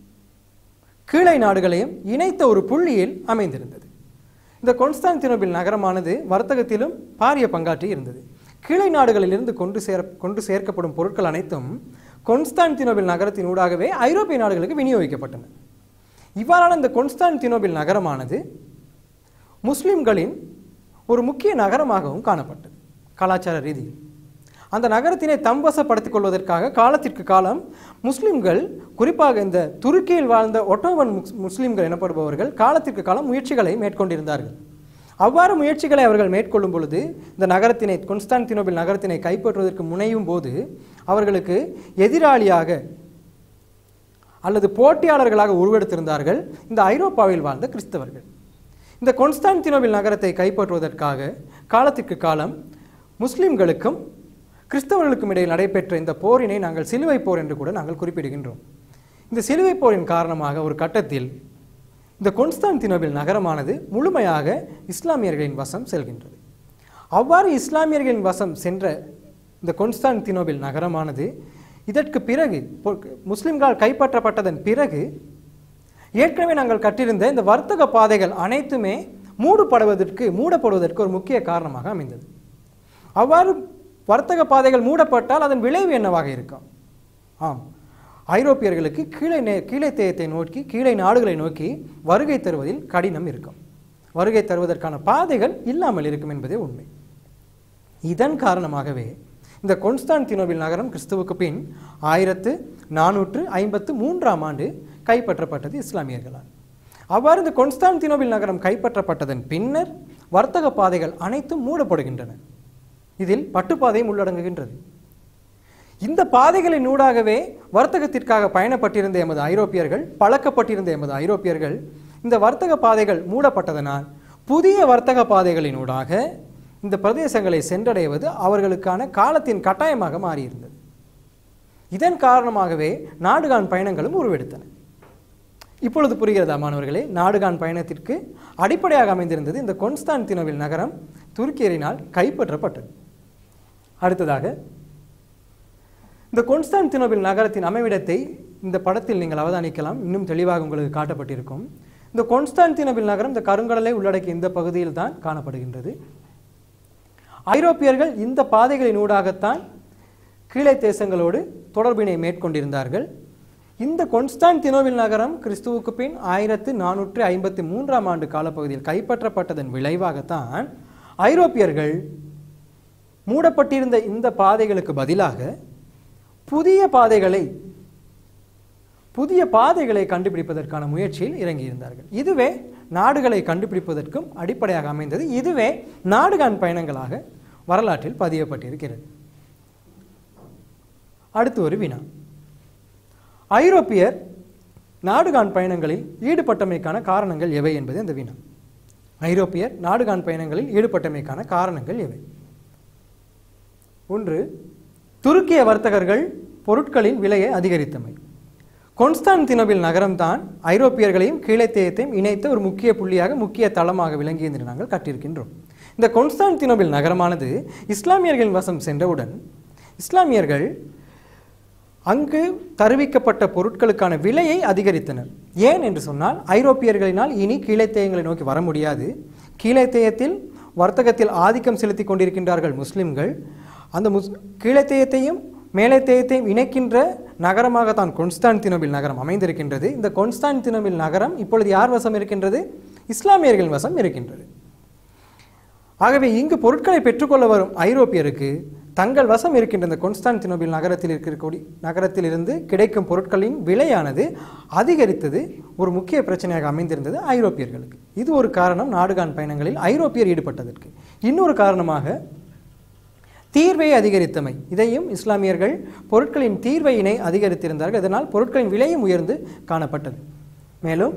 கீழை நாடுகளையும் இணைத்த ஒரு புள்ளியில் அமைந்திருந்தது இந்த கொன்ஸ்டான்தினோபில் நகரமானது வர்த்தகத்திலும் பாரிய பங்காற்றி இருந்தது கீழை நாடுகளிலிருந்து கொண்டு சேர கொண்டு சேர்க்கப்படும் பொருட்கள் அனைத்தும் கொன்ஸ்டான்தினோபில் நகரத்தின் ஊடாகவே ஐரோப்பிய நாடுகளுக்கு விநியோகிக்கப்பட்டன இவ்வாறான இந்த கொன்ஸ்டான்தினோபில் நகரமானது முஸ்லிம்களின் ஒரு முக்கிய நகரமாகவும் காணப்பட்டது கலாச்சார ரீதியில் அந்த நகரத்தினை தம்வசப்படுத்திக் கொள்வதற்காக காலத்திற்கு காலம் முஸ்லிம்கள் குறிப்பாக இந்த துருக்கியில் வாழ்ந்த ஒட்டோவன் முஸ்- முஸ்லிம்கள் எனப்படுபவர்கள் காலத்திற்கு காலம் முயற்சிகளை மேற்கொண்டிருந்தார்கள் அவ்வாறு முயற்சிகளை அவர்கள் மேற்கொள்ளும் பொழுது இந்த நகரத்தினை கொன்ஸ்டான்தினோபில் நகரத்தினை கைப்பற்றுவதற்கு முனையும் போது அவர்களுக்கு எதிராளியாக அல்லது போட்டியாளர்களாக உருவெடுத்திருந்தார்கள் இந்த ஐரோப்பாவில் வாழ்ந்த கிறிஸ்தவர்கள் இந்த கொன்ஸ்டான்தினோபில் நகரத்தை கைப்பற்றுவதற்காக காலத்திற்கு காலம் முஸ்லிம்களுக்கும் கிறிஸ்தவர்களுக்கும் இடையில் நடைபெற்ற இந்த போரினை நாங்கள் சிலுவை போர் என்று கூட நாங்கள் குறிப்பிடுகின்றோம் இந்த சிலுவை போரின் காரணமாக ஒரு கட்டத்தில் இந்த கொன்ஸ்டான்தினோபில் நகரமானது முழுமையாக இஸ்லாமியர்களின் வசம் செல்கின்றது அவ்வாறு இஸ்லாமியர்களின் வசம் சென்ற இந்த கொன்ஸ்டான்தினோபில் நகரமானது இதற்கு பிறகு பொ- முஸ்லிம்களால் கைப்பற்றப்பட்டதன் பிறகு ஏற்கனவே நாங்கள் கற்றிருந்த இந்த வர்த்தக பாதைகள் அனைத்துமே மூடப்படுவதற்கு மூடப்படுவதற்கு ஒரு முக்கிய காரணமாக அமைந்தது அவ்வாறு வர்த்தக பாதைகள் மூடப்பட்டால் அதன் விளைவு என்னவாக இருக்கும் ஆம் ஐரோப்பியர்களுக்கு கீழே நே- கீழே தேயத்தை நோக்கி கீழே நாடுகளை நோக்கி வருகை தருவதில் கடினம் இருக்கும் வருகை தருவதற்கான பாதைகள் இல்லாமல் இருக்கும் என்பதே உண்மை இதன் காரணமாகவே இந்த கொன்ஸ்டான்தினோபில் நகரம் கிறிஸ்துவுக்கு பின் ஆயிரத்து நானூற்று ஐம்பத்து மூன்றாம் ஆண்டு கைப்பற்றப்பட்டது இஸ்லாமியர்களால் அவ்வாறு இந்த கொன்ஸ்டான்தினோபில் நகரம் கைப்பற்றப்பட்டதன் பின்னர் வர்த்தக பாதைகள் அனைத்தும் மூடப்படுகின்றன இதில் பட்டுப்பாதையும் உள்ளடங்குகின்றது இந்த பாதைகளின் ஊடாகவே வர்த்தகத்திற்காக பயணப்பட்டிருந்த எமது ஐரோப்பியர்கள் பழக்கப்பட்டிருந்த எமது ஐரோப்பியர்கள் இந்த வர்த்தக பாதைகள் மூடப்பட்டதனால் புதிய வர்த்தக பாதைகளின் ஊடாக இந்த பிரதேசங்களை சென்றடைவது அவர்களுக்கான காலத்தின் கட்டாயமாக மாறியிருந்தது இதன் காரணமாகவே நாடுகான் பயணங்களும் உருவெடுத்தன இப்பொழுது புரிகிறதா மாணவர்களே நாடுகான் பயணத்திற்கு அடிப்படையாக அமைந்திருந்தது இந்த கொன்ஸ்டான்தினோவில் நகரம் துருக்கியரினால் கைப்பற்றப்பட்டது அடுத்ததாக இந்த கொன்ஸ்டான்தினோவில் நகரத்தின் அமைவிடத்தை இந்த படத்தில் நீங்கள் அவதானிக்கலாம் இன்னும் தெளிவாக உங்களுக்கு காட்டப்பட்டிருக்கும் இந்த கொன்ஸ்டான்தினோவில் நகரம் இந்த கருங்கடலை உள்ளடக்கிய இந்த பகுதியில் தான் காணப்படுகின்றது ஐரோப்பியர்கள் இந்த பாதைகளின் ஊடாகத்தான் கீழே தேசங்களோடு தொடர்பினை மேற்கொண்டிருந்தார்கள் இந்த கொன்ஸ்டான்தினோவில் நகரம் கிறிஸ்துவுக்கு பின் ஆயிரத்து நானூற்று ஐம்பத்தி மூன்றாம் ஆண்டு காலப்பகுதியில் கைப்பற்றப்பட்டதன் விளைவாகத்தான் ஐரோப்பியர்கள் மூடப்பட்டிருந்த இந்த பாதைகளுக்கு பதிலாக புதிய பாதைகளை புதிய பாதைகளை கண்டுபிடிப்பதற்கான முயற்சியில் இறங்கியிருந்தார்கள் இதுவே நாடுகளை கண்டுபிடிப்பதற்கும் அடிப்படையாக அமைந்தது இதுவே நாடுகான் பயணங்களாக வரலாற்றில் பதியப்பட்டிருக்கிறது அடுத்து ஒரு வினா ஐரோப்பியர் நாடுகான் பயணங்களில் ஈடுபட்டமைக்கான காரணங்கள் எவை என்பது அந்த வினா ஐரோப்பியர் நாடுகான் பயணங்களில் ஈடுபட்டமைக்கான காரணங்கள் எவை ஒன்று துருக்கிய வர்த்தகர்கள் பொருட்களின் விலையை அதிகரித்தமை கொன்ஸ்டான்தினோவில் நகரம்தான் ஐரோப்பியர்களையும் கீழத்தேயத்தையும் இணைத்த ஒரு முக்கிய புள்ளியாக முக்கிய தளமாக விளங்கியது என்று நாங்கள் கற்றிருக்கின்றோம் இந்த கொன்ஸ்டான்தினோவில் நகரமானது இஸ்லாமியர்களின் வசம் சென்றவுடன் இஸ்லாமியர்கள் அங்கு தருவிக்கப்பட்ட பொருட்களுக்கான விலையை அதிகரித்தனர் ஏன் என்று சொன்னால் ஐரோப்பியர்களினால் இனி கீழைத்தேயங்களை நோக்கி வர முடியாது கீழைத்தேயத்தில் வர்த்தகத்தில் ஆதிக்கம் செலுத்தி கொண்டிருக்கின்றார்கள் முஸ்லிம்கள் அந்த முஸ் கீழைத்தேயத்தையும் மேலைத்தேயத்தையும் இணைக்கின்ற நகரமாக தான் கொன்ஸ்டான்தினோவில் நகரம் அமைந்திருக்கின்றது இந்த கொன்ஸ்டான்தினோவில் நகரம் இப்பொழுது யார் வசம் இருக்கின்றது இஸ்லாமியர்கள் வசம் இருக்கின்றது ஆகவே இங்கு பொருட்களை பெற்றுக்கொள்ள வரும் ஐரோப்பியருக்கு தங்கள் வசம் இருக்கின்ற இந்த கொன்ஸ்டான்தினோபில் நகரத்தில் இருக்கக்கூடிய நகரத்தில் இருந்து கிடைக்கும் பொருட்களின் விலையானது அதிகரித்தது ஒரு முக்கிய பிரச்சனையாக அமைந்திருந்தது ஐரோப்பியர்களுக்கு இது ஒரு காரணம் நாடுகான் பயணங்களில் ஐரோப்பியர் ஈடுபட்டதற்கு இன்னொரு காரணமாக தீர்வை அதிகரித்தமை இதையும் இஸ்லாமியர்கள் பொருட்களின் தீர்வையினை அதிகரித்திருந்தார்கள் இதனால் பொருட்களின் விலையும் உயர்ந்து காணப்பட்டது மேலும்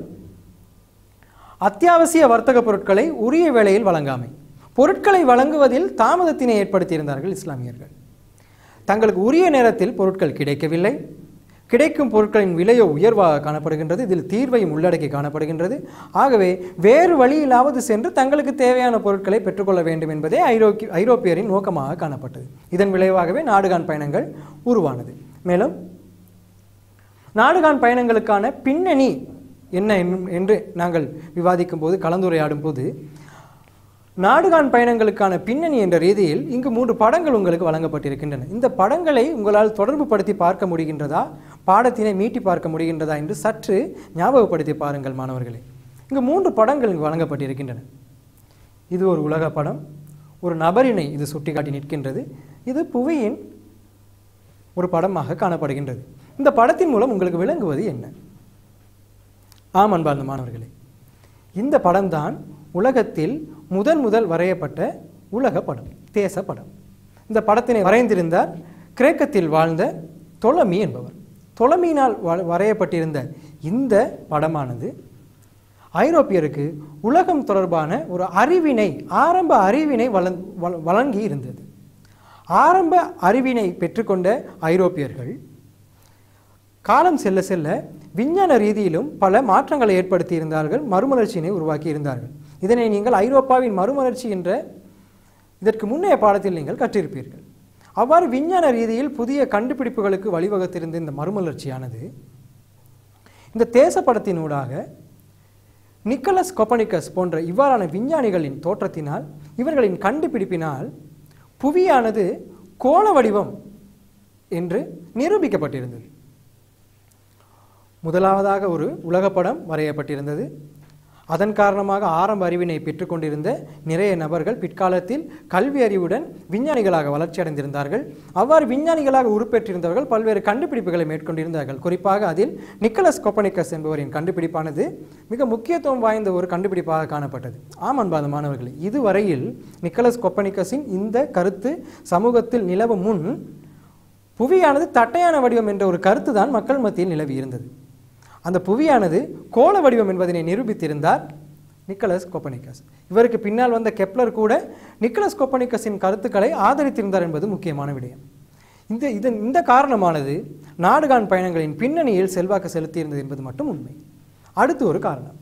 அத்தியாவசிய வர்த்தக பொருட்களை உரிய வேளையில் வழங்காமை பொருட்களை வழங்குவதில் தாமதத்தினை ஏற்படுத்தியிருந்தார்கள் இஸ்லாமியர்கள் தங்களுக்கு உரிய நேரத்தில் பொருட்கள் கிடைக்கவில்லை கிடைக்கும் பொருட்களின் விலையோ உயர்வாக காணப்படுகின்றது இதில் தீர்வையும் உள்ளடக்கி காணப்படுகின்றது ஆகவே வேறு வழியிலாவது சென்று தங்களுக்கு தேவையான பொருட்களை பெற்றுக்கொள்ள வேண்டும் என்பதே ஐரோக்கிய ஐரோப்பியரின் நோக்கமாக காணப்பட்டது இதன் விளைவாகவே நாடுகான் பயணங்கள் உருவானது மேலும் நாடுகான் பயணங்களுக்கான பின்னணி என்ன என்னும் என்று நாங்கள் விவாதிக்கும் போது கலந்துரையாடும் போது நாடுகான் பயணங்களுக்கான பின்னணி என்ற ரீதியில் இங்கு மூன்று படங்கள் உங்களுக்கு வழங்கப்பட்டிருக்கின்றன இந்த படங்களை உங்களால் தொடர்பு படுத்தி பார்க்க முடிகின்றதா பாடத்தினை மீட்டி பார்க்க முடிகின்றதா என்று சற்று ஞாபகப்படுத்தி பாருங்கள் மாணவர்களே இங்கு மூன்று படங்கள் இங்கு வழங்கப்பட்டிருக்கின்றன இது ஒரு உலக படம் ஒரு நபரினை இது சுட்டிக்காட்டி நிற்கின்றது இது புவியின் ஒரு படமாக காணப்படுகின்றது இந்த படத்தின் மூலம் உங்களுக்கு விளங்குவது என்ன ஆம் அன்பார்ந்த மாணவர்களே இந்த படம்தான் உலகத்தில் முதன் முதல் வரையப்பட்ட உலக படம் தேச படம் இந்த படத்தினை வரைந்திருந்தார் கிரேக்கத்தில் வாழ்ந்த தொலமி என்பவர் தொலமியினால் வ- வரையப்பட்டிருந்த இந்த படமானது ஐரோப்பியருக்கு உலகம் தொடர்பான ஒரு அறிவினை ஆரம்ப அறிவினை வழங் வழ- வழங்கி இருந்தது ஆரம்ப அறிவினை பெற்றுக்கொண்ட ஐரோப்பியர்கள் காலம் செல்ல செல்ல விஞ்ஞான ரீதியிலும் பல மாற்றங்களை ஏற்படுத்தி இருந்தார்கள் மறுமலர்ச்சியினை உருவாக்கி இருந்தார்கள் இதனை நீங்கள் ஐரோப்பாவின் மறுமலர்ச்சி என்ற இதற்கு முன்னைய பாடத்தில் நீங்கள் கற்றிருப்பீர்கள் அவ்வாறு விஞ்ஞான ரீதியில் புதிய கண்டுபிடிப்புகளுக்கு வழிவகுத்திருந்த இந்த மறுமலர்ச்சியானது இந்த தேச படத்தினூடாக நிக்கலஸ் கொப்பனிக்கஸ் போன்ற இவ்வாறான விஞ்ஞானிகளின் தோற்றத்தினால் இவர்களின் கண்டுபிடிப்பினால் புவியானது கோள வடிவம் என்று நிரூபிக்கப்பட்டிருந்தது முதலாவதாக ஒரு உலகப்படம் வரையப்பட்டிருந்தது அதன் காரணமாக ஆரம்ப அறிவினை பெற்றுக்கொண்டிருந்த நிறைய நபர்கள் பிற்காலத்தில் கல்வி அறிவுடன் விஞ்ஞானிகளாக வளர்ச்சியடைந்திருந்தார்கள் அவ்வாறு விஞ்ஞானிகளாக உருப்பெற்றிருந்தவர்கள் பல்வேறு கண்டுபிடிப்புகளை மேற்கொண்டிருந்தார்கள் குறிப்பாக அதில் நிக்கலஸ் கொப்பனிக்கஸ் என்பவரின் கண்டுபிடிப்பானது மிக முக்கியத்துவம் வாய்ந்த ஒரு கண்டுபிடிப்பாக காணப்பட்டது ஆம் அன்பாத மாணவர்களே இதுவரையில் நிக்கலஸ் கொப்பனிக்கஸின் இந்த கருத்து சமூகத்தில் நிலவும் முன் புவியானது தட்டையான வடிவம் என்ற ஒரு கருத்து தான் மக்கள் மத்தியில் நிலவி இருந்தது அந்த புவியானது கோள வடிவம் என்பதனை நிரூபித்திருந்தார் நிக்கலஸ் கோப்பனிக்கஸ் இவருக்கு பின்னால் வந்த கெப்லர் கூட நிக்கலஸ் கோப்பனிக்கஸின் கருத்துக்களை ஆதரித்திருந்தார் என்பது முக்கியமான விடயம் இந்த இதன் இந்த காரணமானது நாடுகான் பயணங்களின் பின்னணியில் செல்வாக்கு செலுத்தியிருந்தது என்பது மட்டும் உண்மை அடுத்து ஒரு காரணம்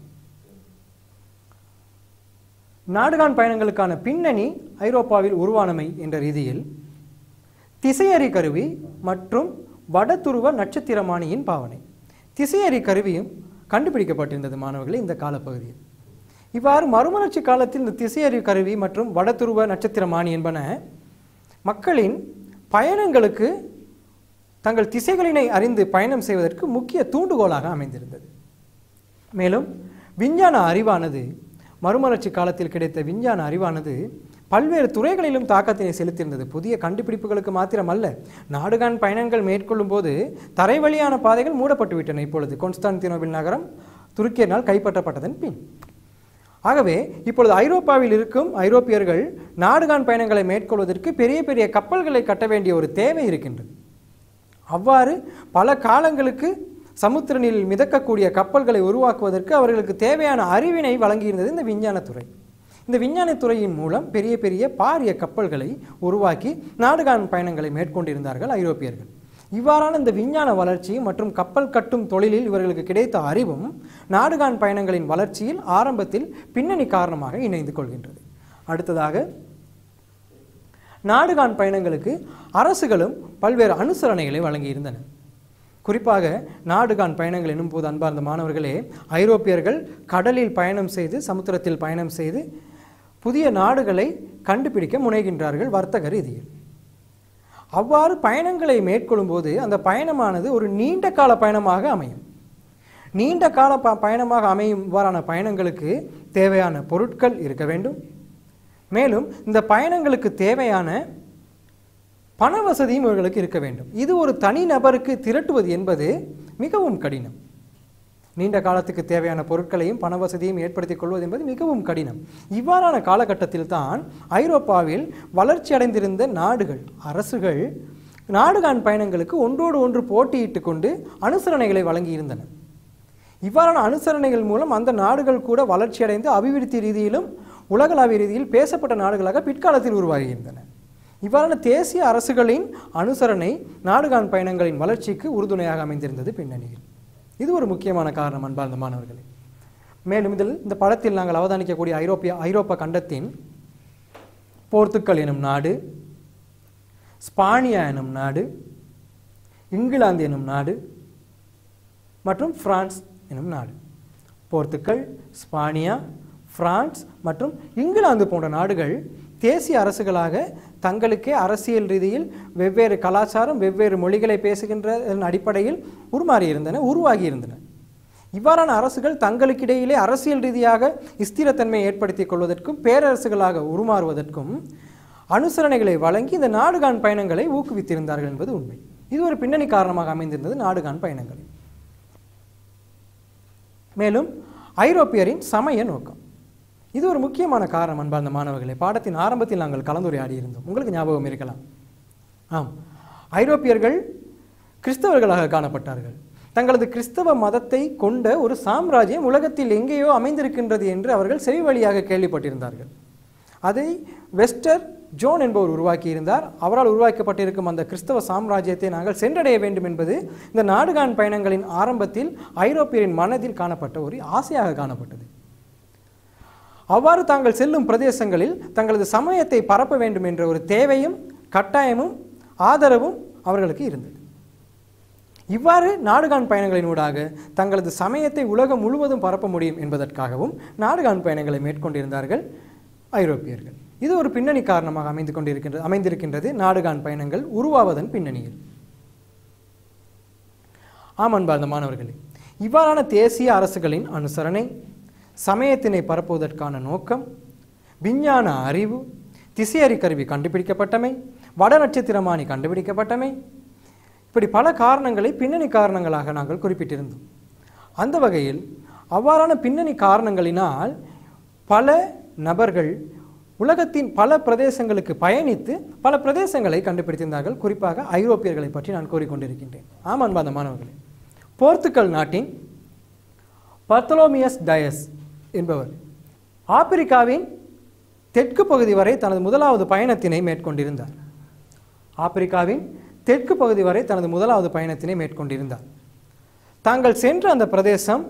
நாடுகான் பயணங்களுக்கான பின்னணி ஐரோப்பாவில் உருவானமை என்ற ரீதியில் திசையறி கருவி மற்றும் வடதுருவ நட்சத்திரமானியின் பாவனை திசையறி கருவியும் கண்டுபிடிக்கப்பட்டிருந்தது மாணவர்களே இந்த காலப்பகுதியில் இவ்வாறு மறுமலர்ச்சி காலத்தில் இந்த திசையறி கருவி மற்றும் வடதுருவ நட்சத்திரமானி என்பன மக்களின் பயணங்களுக்கு தங்கள் திசைகளினை அறிந்து பயணம் செய்வதற்கு முக்கிய தூண்டுகோலாக அமைந்திருந்தது மேலும் விஞ்ஞான அறிவானது மறுமலர்ச்சி காலத்தில் கிடைத்த விஞ்ஞான அறிவானது பல்வேறு துறைகளிலும் தாக்கத்தினை செலுத்தியிருந்தது புதிய கண்டுபிடிப்புகளுக்கு மாத்திரமல்ல நாடுகான் பயணங்கள் மேற்கொள்ளும் போது தரை வழியான பாதைகள் மூடப்பட்டு விட்டன இப்பொழுது கொன்ஸ்டான்தினோபில் நகரம் துருக்கியனால் கைப்பற்றப்பட்டதன் பின் ஆகவே இப்பொழுது ஐரோப்பாவில் இருக்கும் ஐரோப்பியர்கள் நாடுகான் பயணங்களை மேற்கொள்வதற்கு பெரிய பெரிய கப்பல்களை கட்ட வேண்டிய ஒரு தேவை இருக்கின்றது அவ்வாறு பல காலங்களுக்கு சமுத்திர நீரில் மிதக்கக்கூடிய கப்பல்களை உருவாக்குவதற்கு அவர்களுக்கு தேவையான அறிவினை வழங்கியிருந்தது இந்த விஞ்ஞானத்துறை இந்த விஞ்ஞானத்துறையின் மூலம் பெரிய பெரிய பாரிய கப்பல்களை உருவாக்கி நாடுகான் பயணங்களை மேற்கொண்டிருந்தார்கள் ஐரோப்பியர்கள் இவ்வாறான இந்த விஞ்ஞான வளர்ச்சி மற்றும் கப்பல் கட்டும் தொழிலில் இவர்களுக்கு கிடைத்த அறிவும் நாடுகான் பயணங்களின் வளர்ச்சியில் ஆரம்பத்தில் பின்னணி காரணமாக இணைந்து கொள்கின்றது அடுத்ததாக நாடுகான் பயணங்களுக்கு அரசுகளும் பல்வேறு அனுசரணைகளை வழங்கியிருந்தன குறிப்பாக நாடுகான் பயணங்கள் எனும் போது அன்பார்ந்த மாணவர்களே ஐரோப்பியர்கள் கடலில் பயணம் செய்து சமுத்திரத்தில் பயணம் செய்து புதிய நாடுகளை கண்டுபிடிக்க முனைகின்றார்கள் வர்த்தக ரீதியில் அவ்வாறு பயணங்களை மேற்கொள்ளும்போது அந்த பயணமானது ஒரு நீண்ட கால பயணமாக அமையும் நீண்ட கால ப பயணமாக அமையும் இவ்வாறான பயணங்களுக்கு தேவையான பொருட்கள் இருக்க வேண்டும் மேலும் இந்த பயணங்களுக்கு தேவையான பண வசதியும் இவர்களுக்கு இருக்க வேண்டும் இது ஒரு தனி நபருக்கு திரட்டுவது என்பது மிகவும் கடினம் நீண்ட காலத்துக்கு தேவையான பொருட்களையும் பண வசதியும் ஏற்படுத்திக் கொள்வது என்பது மிகவும் கடினம் இவ்வாறான காலகட்டத்தில் தான் ஐரோப்பாவில் வளர்ச்சி அடைந்திருந்த நாடுகள் அரசுகள் நாடுகான் பயணங்களுக்கு ஒன்றோடு ஒன்று போட்டியிட்டு கொண்டு அனுசரணைகளை வழங்கியிருந்தன இவ்வாறான அனுசரணைகள் மூலம் அந்த நாடுகள் கூட வளர்ச்சியடைந்து அபிவிருத்தி ரீதியிலும் உலகளாவிய ரீதியில் பேசப்பட்ட நாடுகளாக பிற்காலத்தில் உருவாகியிருந்தன இவ்வாறான தேசிய அரசுகளின் அனுசரணை நாடுகான் பயணங்களின் வளர்ச்சிக்கு உறுதுணையாக அமைந்திருந்தது பின்னணியில் இது ஒரு முக்கியமான காரணம் அன்பார்ந்த மாணவர்களே மேலும் இதில் இந்த படத்தில் நாங்கள் அவதானிக்கக்கூடிய ஐரோப்பிய ஐரோப்பா கண்டத்தின் போர்த்துக்கல் எனும் நாடு ஸ்பானியா எனும் நாடு இங்கிலாந்து எனும் நாடு மற்றும் பிரான்ஸ் எனும் நாடு போர்த்துக்கல் ஸ்பானியா பிரான்ஸ் மற்றும் இங்கிலாந்து போன்ற நாடுகள் தேசிய அரசுகளாக தங்களுக்கே அரசியல் ரீதியில் வெவ்வேறு கலாச்சாரம் வெவ்வேறு மொழிகளை பேசுகின்ற அடிப்படையில் உருமாறியிருந்தன உருவாகி இருந்தன இவ்வாறான அரசுகள் தங்களுக்கிடையிலே அரசியல் ரீதியாக ஸ்திரத்தன்மையை ஏற்படுத்திக் கொள்வதற்கும் பேரரசுகளாக உருமாறுவதற்கும் அனுசரணைகளை வழங்கி இந்த நாடுகான் பயணங்களை ஊக்குவித்திருந்தார்கள் என்பது உண்மை இது ஒரு பின்னணி காரணமாக அமைந்திருந்தது நாடுகான் பயணங்களில் மேலும் ஐரோப்பியரின் சமய நோக்கம் இது ஒரு முக்கியமான காரணம் அன்பார்ந்த மாணவர்களே பாடத்தின் ஆரம்பத்தில் நாங்கள் கலந்துரையாடி இருந்தோம் உங்களுக்கு ஞாபகம் இருக்கலாம் ஆம் ஐரோப்பியர்கள் கிறிஸ்தவர்களாக காணப்பட்டார்கள் தங்களது கிறிஸ்தவ மதத்தை கொண்ட ஒரு சாம்ராஜ்யம் உலகத்தில் எங்கேயோ அமைந்திருக்கின்றது என்று அவர்கள் செவி வழியாக கேள்விப்பட்டிருந்தார்கள் அதை வெஸ்டர் ஜோன் என்பவர் உருவாக்கியிருந்தார் அவரால் உருவாக்கப்பட்டிருக்கும் அந்த கிறிஸ்தவ சாம்ராஜ்யத்தை நாங்கள் சென்றடைய வேண்டும் என்பது இந்த நாடுகான் பயணங்களின் ஆரம்பத்தில் ஐரோப்பியரின் மனதில் காணப்பட்ட ஒரு ஆசையாக காணப்பட்டது அவ்வாறு தாங்கள் செல்லும் பிரதேசங்களில் தங்களது சமயத்தை பரப்ப வேண்டும் என்ற ஒரு தேவையும் கட்டாயமும் ஆதரவும் அவர்களுக்கு இருந்தது இவ்வாறு நாடுகான் பயணங்களின் ஊடாக தங்களது சமயத்தை உலகம் முழுவதும் பரப்ப முடியும் என்பதற்காகவும் நாடுகான் பயணங்களை மேற்கொண்டிருந்தார்கள் ஐரோப்பியர்கள் இது ஒரு பின்னணி காரணமாக அமைந்து கொண்டிருக்கின்றது அமைந்திருக்கின்றது நாடுகான் பயணங்கள் உருவாவதன் பின்னணியில் ஆம் அன்பார்ந்த மாணவர்களே இவ்வாறான தேசிய அரசுகளின் அனுசரணை சமயத்தினை பரப்புவதற்கான நோக்கம் விஞ்ஞான அறிவு திசையறி கருவி கண்டுபிடிக்கப்பட்டமை வட நட்சத்திரமானி கண்டுபிடிக்கப்பட்டமை இப்படி பல காரணங்களை பின்னணி காரணங்களாக நாங்கள் குறிப்பிட்டிருந்தோம் அந்த வகையில் அவ்வாறான பின்னணி காரணங்களினால் பல நபர்கள் உலகத்தின் பல பிரதேசங்களுக்கு பயணித்து பல பிரதேசங்களை கண்டுபிடித்திருந்தார்கள் குறிப்பாக ஐரோப்பியர்களை பற்றி நான் கூறிக்கொண்டிருக்கின்றேன் ஆம் அன்பார்ந்த மாணவர்களே போர்த்துக்கல் நாட்டின் பர்த்தலோமியஸ் டயஸ் என்பவர் ஆப்பிரிக்காவின் தெற்கு பகுதி வரை தனது முதலாவது பயணத்தினை மேற்கொண்டிருந்தார் ஆப்பிரிக்காவின் தெற்கு பகுதி வரை தனது முதலாவது பயணத்தினை மேற்கொண்டிருந்தார் தாங்கள் சென்ற அந்த பிரதேசம்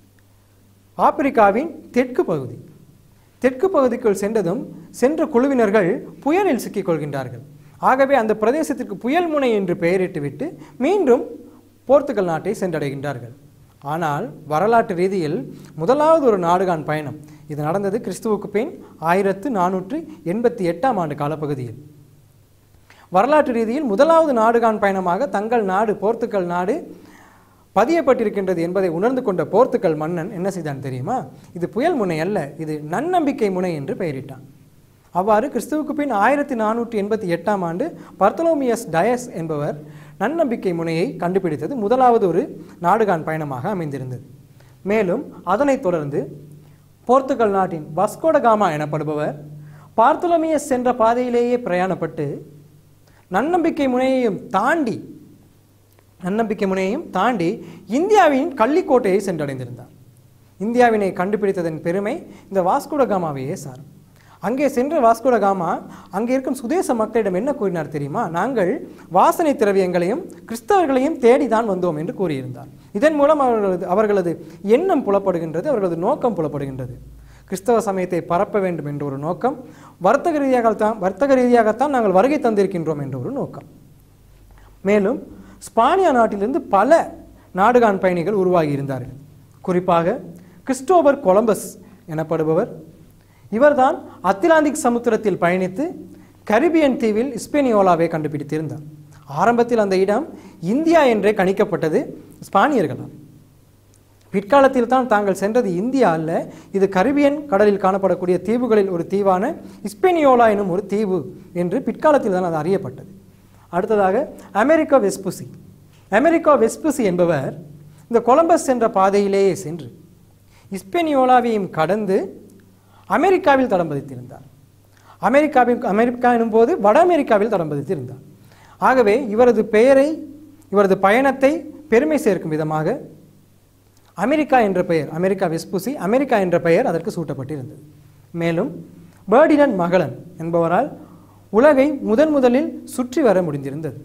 ஆப்பிரிக்காவின் தெற்கு பகுதி தெற்கு பகுதிக்குள் சென்றதும் சென்ற குழுவினர்கள் புயலில் சிக்கிக் கொள்கின்றார்கள் ஆகவே அந்த பிரதேசத்திற்கு புயல் முனை என்று பெயரிட்டுவிட்டு மீண்டும் போர்த்துகல் நாட்டை சென்றடைகின்றார்கள் ஆனால் வரலாற்று ரீதியில் முதலாவது ஒரு நாடுகான் பயணம் இது நடந்தது கிறிஸ்துவுக்கு பின் ஆயிரத்து நானூற்று எண்பத்தி எட்டாம் ஆண்டு காலப்பகுதியில் வரலாற்று ரீதியில் முதலாவது நாடுகான் பயணமாக தங்கள் நாடு போர்த்துக்கல் நாடு பதியப்பட்டிருக்கின்றது என்பதை உணர்ந்து கொண்ட போர்த்துக்கல் மன்னன் என்ன செய்தான் தெரியுமா இது புயல் முனை அல்ல இது நன்னம்பிக்கை முனை என்று பெயரிட்டான் அவ்வாறு கிறிஸ்துவுக்கு பின் ஆயிரத்தி நானூற்றி எண்பத்தி எட்டாம் ஆண்டு பர்த்தலோமியஸ் டயஸ் என்பவர் நன்னம்பிக்கை முனையை கண்டுபிடித்தது முதலாவது ஒரு நாடுகான் பயணமாக அமைந்திருந்தது மேலும் அதனைத் தொடர்ந்து போர்த்துகல் நாட்டின் வஸ்கோடகாமா எனப்படுபவர் பார்த்தலோமியஸ் சென்ற பாதையிலேயே பிரயாணப்பட்டு நன்னம்பிக்கை முனையையும் தாண்டி நன்னம்பிக்கை முனையையும் தாண்டி இந்தியாவின் கள்ளிக்கோட்டையை சென்றடைந்திருந்தார் இந்தியாவினை கண்டுபிடித்ததன் பெருமை இந்த வாஸ்கோடகாமாவையே சாரும் அங்கே சென்ற வாஸ்கோடகாமா அங்கே இருக்கும் சுதேச மக்களிடம் என்ன கூறினார் தெரியுமா நாங்கள் வாசனை திரவியங்களையும் கிறிஸ்தவர்களையும் தேடி தான் வந்தோம் என்று கூறியிருந்தார் இதன் மூலம் அவர்களது அவர்களது எண்ணம் புலப்படுகின்றது அவர்களது நோக்கம் புலப்படுகின்றது கிறிஸ்தவ சமயத்தை பரப்ப வேண்டும் என்ற ஒரு நோக்கம் வர்த்தக ரீதியாகத்தான் வர்த்தக ரீதியாகத்தான் நாங்கள் வருகை தந்திருக்கின்றோம் என்ற ஒரு நோக்கம் மேலும் ஸ்பானியா நாட்டிலிருந்து பல நாடுகான் பயணிகள் உருவாகி இருந்தார்கள் குறிப்பாக கிறிஸ்டோபர் கொலம்பஸ் எனப்படுபவர் இவர்தான் அத்திலாந்திக் சமுத்திரத்தில் பயணித்து கரிபியன் தீவில் இஸ்பெனியோலாவை கண்டுபிடித்திருந்தார் ஆரம்பத்தில் அந்த இடம் இந்தியா என்றே கணிக்கப்பட்டது ஸ்பானியர்களால் பிற்காலத்தில் தான் தாங்கள் சென்றது இந்தியா அல்ல இது கரிபியன் கடலில் காணப்படக்கூடிய தீவுகளில் ஒரு தீவான இஸ்பெனியோலா எனும் ஒரு தீவு என்று பிற்காலத்தில் தான் அது அறியப்பட்டது அடுத்ததாக அமெரிக்கா வெஸ்புசி அமெரிக்கா வெஸ்புசி என்பவர் இந்த கொலம்பஸ் சென்ற பாதையிலேயே சென்று இஸ்பெனியோலாவையும் கடந்து அமெரிக்காவில் தடம் பதித்திருந்தார் அமெரிக்காவில் அமெரிக்கா எனும்போது வட அமெரிக்காவில் தடம் பதித்திருந்தார் ஆகவே இவரது பெயரை இவரது பயணத்தை பெருமை சேர்க்கும் விதமாக அமெரிக்கா என்ற பெயர் அமெரிக்கா வெஸ்புசி அமெரிக்கா என்ற பெயர் அதற்கு சூட்டப்பட்டிருந்தது மேலும் பேர்டினன் மகளன் என்பவரால் உலகை முதன் முதலில் சுற்றி வர முடிந்திருந்தது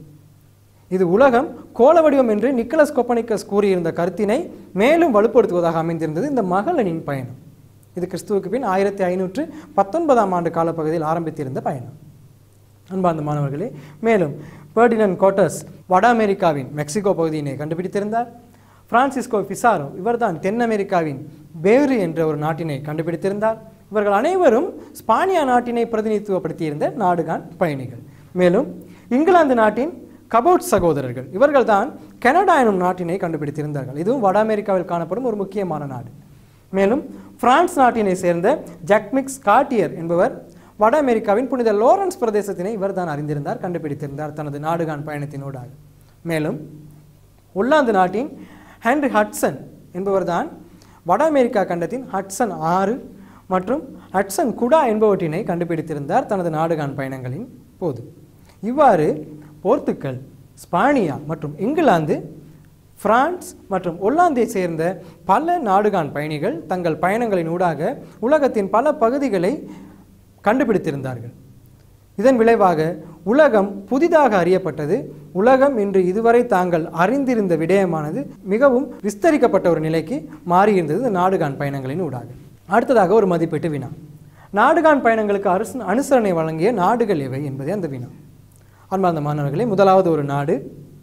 இது உலகம் கோள வடிவம் என்று நிக்கலஸ் கொப்பனிக்கஸ் கூறியிருந்த கருத்தினை மேலும் வலுப்படுத்துவதாக அமைந்திருந்தது இந்த மகளனின் பயணம் இது கிறிஸ்துவுக்கு பின் ஆயிரத்தி ஐநூற்று பத்தொன்பதாம் ஆண்டு காலப்பகுதியில் ஆரம்பித்திருந்த பயணம் அன்பார்ந்த மாணவர்களே மேலும் பேர்டினன் கோட்டஸ் வட அமெரிக்காவின் மெக்சிகோ பகுதியினை கண்டுபிடித்திருந்தார் பிரான்சிஸ்கோ பிசாரோ இவர்தான் தென் அமெரிக்காவின் பேரு என்ற ஒரு நாட்டினை கண்டுபிடித்திருந்தார் இவர்கள் அனைவரும் ஸ்பானியா நாட்டினை பிரதிநிதித்துவப்படுத்தியிருந்த நாடுகான் பயணிகள் மேலும் இங்கிலாந்து நாட்டின் கபோட் சகோதரர்கள் இவர்கள்தான் கனடா எனும் நாட்டினை கண்டுபிடித்திருந்தார்கள் இதுவும் வட அமெரிக்காவில் காணப்படும் ஒரு முக்கியமான நாடு மேலும் பிரான்ஸ் நாட்டினை சேர்ந்த ஜக்மிக்ஸ் காட்டியர் என்பவர் வட அமெரிக்காவின் புனித லோரன்ஸ் பிரதேசத்தினை இவர் தான் அறிந்திருந்தார் கண்டுபிடித்திருந்தார் தனது நாடுகான் பயணத்தினூடாக மேலும் ஒல்லாந்து நாட்டின் ஹென்ரி ஹட்சன் என்பவர்தான் வட அமெரிக்கா கண்டத்தின் ஹட்சன் ஆறு மற்றும் ஹட்சன் குடா என்பவற்றினை கண்டுபிடித்திருந்தார் தனது நாடுகான் பயணங்களின் போது இவ்வாறு போர்த்துக்கல் ஸ்பானியா மற்றும் இங்கிலாந்து பிரான்ஸ் மற்றும் ஒல்லாந்தை சேர்ந்த பல நாடுகான் பயணிகள் தங்கள் பயணங்களின் ஊடாக உலகத்தின் பல பகுதிகளை கண்டுபிடித்திருந்தார்கள் இதன் விளைவாக உலகம் புதிதாக அறியப்பட்டது உலகம் இன்று இதுவரை தாங்கள் அறிந்திருந்த விடயமானது மிகவும் விஸ்தரிக்கப்பட்ட ஒரு நிலைக்கு மாறியிருந்தது இந்த நாடுகான் பயணங்களின் ஊடாக அடுத்ததாக ஒரு மதிப்பீட்டு வினா நாடுகான் பயணங்களுக்கு அரசு அனுசரணை வழங்கிய நாடுகள் எவை என்பதே அந்த வினா அன்பார்ந்த மாணவர்களே முதலாவது ஒரு நாடு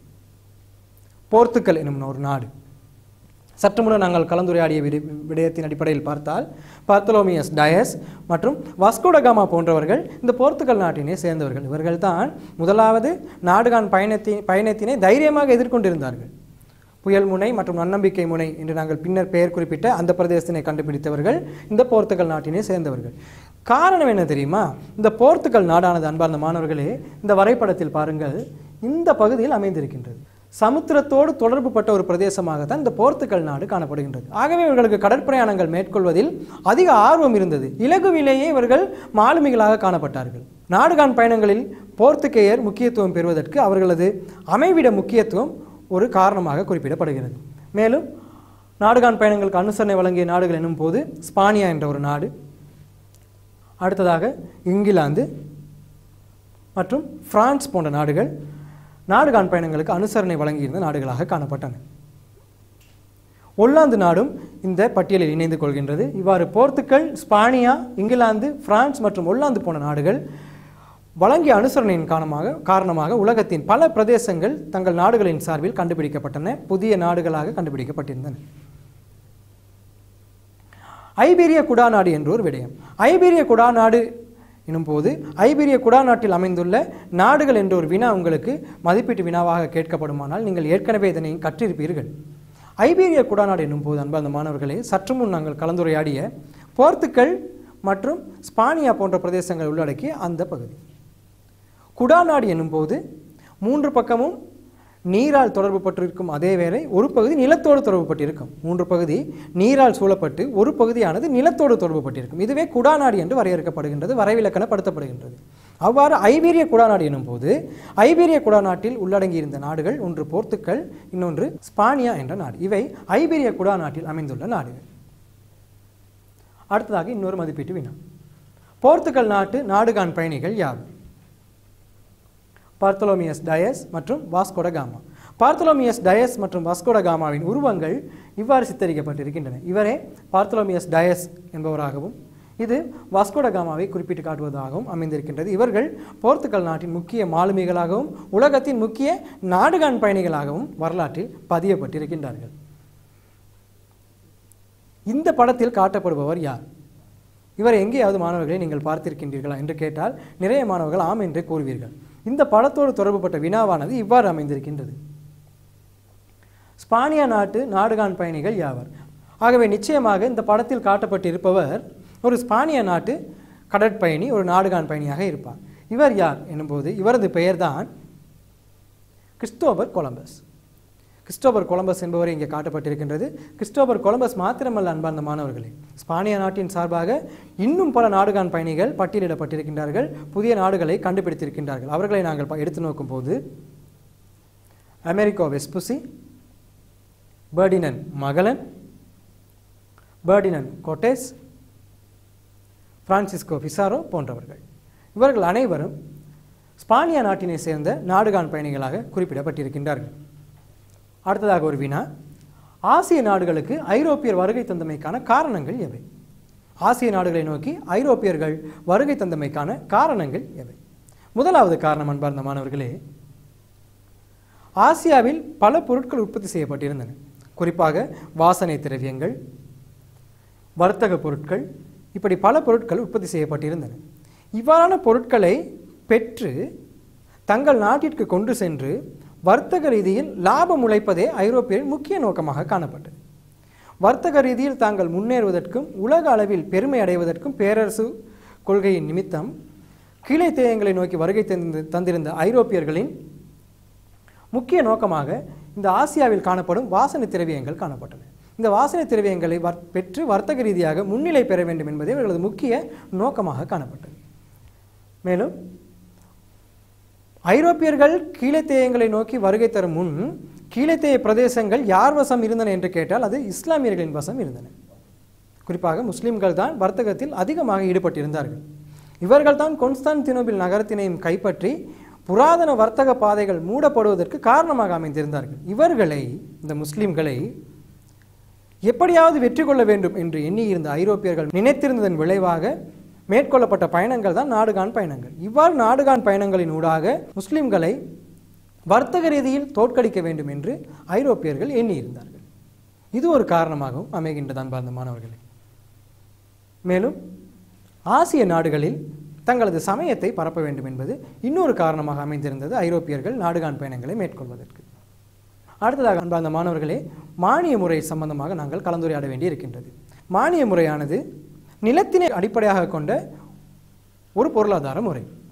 போர்த்துக்கல் எனும் ஒரு நாடு சற்று முன்னர் நாங்கள் கலந்துரையாடிய விட விடயத்தின் அடிப்படையில் பார்த்தால் பார்த்தலோமியஸ் டயஸ் மற்றும் வாஸ்கோடகாமா போன்றவர்கள் இந்த போர்த்துகல் நாட்டினை சேர்ந்தவர்கள் இவர்கள்தான் முதலாவது நாடுகான் பயணத்தை பயணத்தினை தைரியமாக எதிர்கொண்டிருந்தார்கள் புயல் முனை மற்றும் நன்னம்பிக்கை முனை என்று நாங்கள் பின்னர் பெயர் குறிப்பிட்ட அந்த பிரதேசத்தினை கண்டுபிடித்தவர்கள் இந்த போர்த்துகல் நாட்டினை சேர்ந்தவர்கள் காரணம் என்ன தெரியுமா இந்த போர்த்துகல் நாடானது அன்பார்ந்த மாணவர்களே இந்த வரைபடத்தில் பாருங்கள் இந்த பகுதியில் அமைந்திருக்கின்றது சமுத்திரத்தோடு தொடர்புபட்ட ஒரு பிரதேசமாக தான் இந்த போர்த்துகல் நாடு காணப்படுகின்றது ஆகவே இவர்களுக்கு கடற்பிரயாணங்கள் மேற்கொள்வதில் அதிக ஆர்வம் இருந்தது இலகுவிலேயே இவர்கள் மாலுமிகளாக காணப்பட்டார்கள் நாடுகான் பயணங்களில் போர்த்துகேயர் முக்கியத்துவம் பெறுவதற்கு அவர்களது அமைவிட முக்கியத்துவம் ஒரு காரணமாக குறிப்பிடப்படுகிறது மேலும் நாடுகான் பயணங்களுக்கு அனுசரணை வழங்கிய நாடுகள் என்னும் போது ஸ்பானியா என்ற ஒரு நாடு அடுத்ததாக இங்கிலாந்து மற்றும் பிரான்ஸ் போன்ற நாடுகள் நாடுகான் பயணங்களுக்கு அனுசரணை வழங்கியிருந்த நாடுகளாக காணப்பட்டன ஒல்லாந்து நாடும் இந்த பட்டியலில் இணைந்து கொள்கின்றது இவ்வாறு போர்த்துக்கல் ஸ்பானியா இங்கிலாந்து பிரான்ஸ் மற்றும் ஒல்லாந்து போன நாடுகள் வழங்கிய அனுசரணையின் காரணமாக காரணமாக உலகத்தின் பல பிரதேசங்கள் தங்கள் நாடுகளின் சார்பில் கண்டுபிடிக்கப்பட்டன புதிய நாடுகளாக கண்டுபிடிக்கப்பட்டிருந்தன ஐபீரிய குடாநாடு என்று ஒரு விடயம் ஐபீரிய குடாநாடு எனும் போது ஐபீரிய குடாநாட்டில் அமைந்துள்ள நாடுகள் என்ற ஒரு வினா உங்களுக்கு மதிப்பீட்டு வினாவாக கேட்கப்படுமானால் நீங்கள் ஏற்கனவே இதனை கற்றிருப்பீர்கள் ஐபீரிய குடாநாடு என்னும் போது அன்பார்ந்த மாணவர்களே சற்று முன் நாங்கள் கலந்துரையாடிய போர்த்துக்கல் மற்றும் ஸ்பானியா போன்ற பிரதேசங்கள் உள்ளடக்கிய அந்த பகுதி குடாநாடு என்னும் போது மூன்று பக்கமும் நீரால் தொடர்பு பட்டிருக்கும் அதே வேளை ஒரு பகுதி நிலத்தோடு தொடர்பு பட்டிருக்கும் மூன்று பகுதி நீரால் சூழப்பட்டு ஒரு பகுதியானது நிலத்தோடு தொடர்பு பட்டிருக்கும் இதுவே குடாநாடு என்று வரையறுக்கப்படுகின்றது வரைவிலக்கணப்படுத்தப்படுகின்றது அவ்வாறு ஐபீரிய குடாநாடு எனும் போது ஐபீரிய குடாநாட்டில் உள்ளடங்கியிருந்த நாடுகள் ஒன்று போர்த்துக்கல் இன்னொன்று ஸ்பானியா என்ற நாடு இவை ஐபீரிய குடாநாட்டில் அமைந்துள்ள நாடுகள் அடுத்ததாக இன்னொரு மதிப்பீட்டு வினா போர்த்துகல் நாட்டு நாடுகான் பயணிகள் யார் பார்த்தலோமியஸ் டயஸ் மற்றும் வாஸ்கோட காமா பார்த்தலோமியஸ் டயஸ் மற்றும் வாஸ்கோட காமாவின் உருவங்கள் இவ்வாறு சித்தரிக்கப்பட்டிருக்கின்றன இவரே பார்த்தலோமியஸ் டயஸ் என்பவராகவும் இது வாஸ்கோட காமாவை குறிப்பிட்டு காட்டுவதாகவும் அமைந்திருக்கின்றது இவர்கள் போர்த்துகல் நாட்டின் முக்கிய மாலுமிகளாகவும் உலகத்தின் முக்கிய நாடுகான் பயணிகளாகவும் வரலாற்றில் பதியப்பட்டிருக்கின்றார்கள் இந்த படத்தில் காட்டப்படுபவர் யார் இவர் எங்கேயாவது மாணவர்களை நீங்கள் பார்த்திருக்கின்றீர்களா என்று கேட்டால் நிறைய மாணவர்கள் ஆம் என்று கூறுவீர்கள் இந்த படத்தோடு தொடர்புபட்ட வினாவானது இவ்வாறு அமைந்திருக்கின்றது ஸ்பானியா நாட்டு நாடுகான் பயணிகள் யாவர் ஆகவே நிச்சயமாக இந்த படத்தில் காட்டப்பட்டிருப்பவர் ஒரு ஸ்பானிய நாட்டு கடற்பயணி ஒரு நாடுகான் பயணியாக இருப்பார் இவர் யார் என்னும்போது இவரது பெயர்தான் கிறிஸ்டோபர் கொலம்பஸ் கிறிஸ்டோபர் கொலம்பஸ் என்பவர் இங்கே காட்டப்பட்டிருக்கின்றது கிறிஸ்டோபர் கொலம்பஸ் மாத்திரமல்ல அன்பார்ந்த மாணவர்களே ஸ்பானிய நாட்டின் சார்பாக இன்னும் பல நாடுகான் பயணிகள் பட்டியலிடப்பட்டிருக்கின்றார்கள் புதிய நாடுகளை கண்டுபிடித்திருக்கின்றார்கள் அவர்களை நாங்கள் ப- எடுத்து நோக்கும் போது Amerigo Vespucci Ferdinand Magellan Ferdinand Cortes Francisco Pizarro போன்றவர்கள் இவர்கள் அனைவரும் ஸ்பானியா நாட்டினை சேர்ந்த நாடுகான் பயணிகளாக குறிப்பிடப்பட்டிருக்கின்றார்கள் அடுத்ததாக ஒரு வினா ஆசிய நாடுகளுக்கு ஐரோப்பியர் வருகை தந்தமைக்கான காரணங்கள் எவை ஆசிய நாடுகளை நோக்கி ஐரோப்பியர்கள் வருகை தந்தமைக்கான காரணங்கள் எவை முதலாவது காரணம் அன்பார்ந்த மாணவர்களே ஆசியாவில் பல பொருட்கள் உற்பத்தி செய்யப்பட்டிருந்தன குறிப்பாக வாசனை திரவியங்கள் வர்த்தக பொருட்கள் இப்படி பல பொருட்கள் உற்பத்தி செய்யப்பட்டிருந்தன இவ்வாறான பொருட்களை பெற்று தங்கள் நாட்டிற்கு கொண்டு சென்று வர்த்தக ரீதியில் லாபம் உழைப்பதே ஐரோப்பியரின் முக்கிய நோக்கமாக காணப்பட்டது வர்த்தக ரீதியில் தாங்கள் முன்னேறுவதற்கும் உலக அளவில் பெருமை அடைவதற்கும் பேரரசு கொள்கையின் நிமித்தம் கீழே தேயங்களை நோக்கி வருகை தந்து தந்திருந்த ஐரோப்பியர்களின் முக்கிய நோக்கமாக இந்த ஆசியாவில் காணப்படும் வாசனை திரவியங்கள் காணப்பட்டன இந்த வாசனை திரவியங்களை வர் பெற்று வர்த்தக ரீதியாக முன்னிலை பெற வேண்டும் என்பதே இவர்களது முக்கிய நோக்கமாக காணப்பட்டது மேலும் ஐரோப்பியர்கள் கீழத்தேயங்களை நோக்கி வருகை தரும் முன் கீழத்தேய பிரதேசங்கள் யார் வசம் இருந்தன என்று கேட்டால் அது இஸ்லாமியர்களின் வசம் இருந்தன குறிப்பாக முஸ்லிம்கள் தான் வர்த்தகத்தில் அதிகமாக ஈடுபட்டிருந்தார்கள் இவர்கள் தான் கொன்ஸ்டான்தினோபில் நகரத்தினையும் கைப்பற்றி புராதன வர்த்தக பாதைகள் மூடப்படுவதற்கு காரணமாக அமைந்திருந்தார்கள் இவர்களை இந்த முஸ்லிம்களை எப்படியாவது வெற்றி கொள்ள வேண்டும் என்று எண்ணியிருந்த ஐரோப்பியர்கள் நினைத்திருந்ததன் விளைவாக மேற்கொள்ளப்பட்ட பயணங்கள் தான் நாடுகான் பயணங்கள் இவ்வாறு நாடுகான் பயணங்களின் ஊடாக முஸ்லிம்களை வர்த்தக ரீதியில் தோற்கடிக்க வேண்டும் என்று ஐரோப்பியர்கள் எண்ணியிருந்தார்கள் இது ஒரு காரணமாகவும் அமைகின்றது அன்பார்ந்த மாணவர்களே மேலும் ஆசிய நாடுகளில் தங்களது சமயத்தை பரப்ப வேண்டும் என்பது இன்னொரு காரணமாக அமைந்திருந்தது ஐரோப்பியர்கள் நாடுகான் பயணங்களை மேற்கொள்வதற்கு அடுத்ததாக அன்பார்ந்த மாணவர்களே மானிய முறை சம்பந்தமாக நாங்கள் கலந்துரையாட வேண்டி இருக்கின்றது மானிய முறையானது நிலத்தினை அடிப்படையாக கொண்ட ஒரு பொருளாதார முறை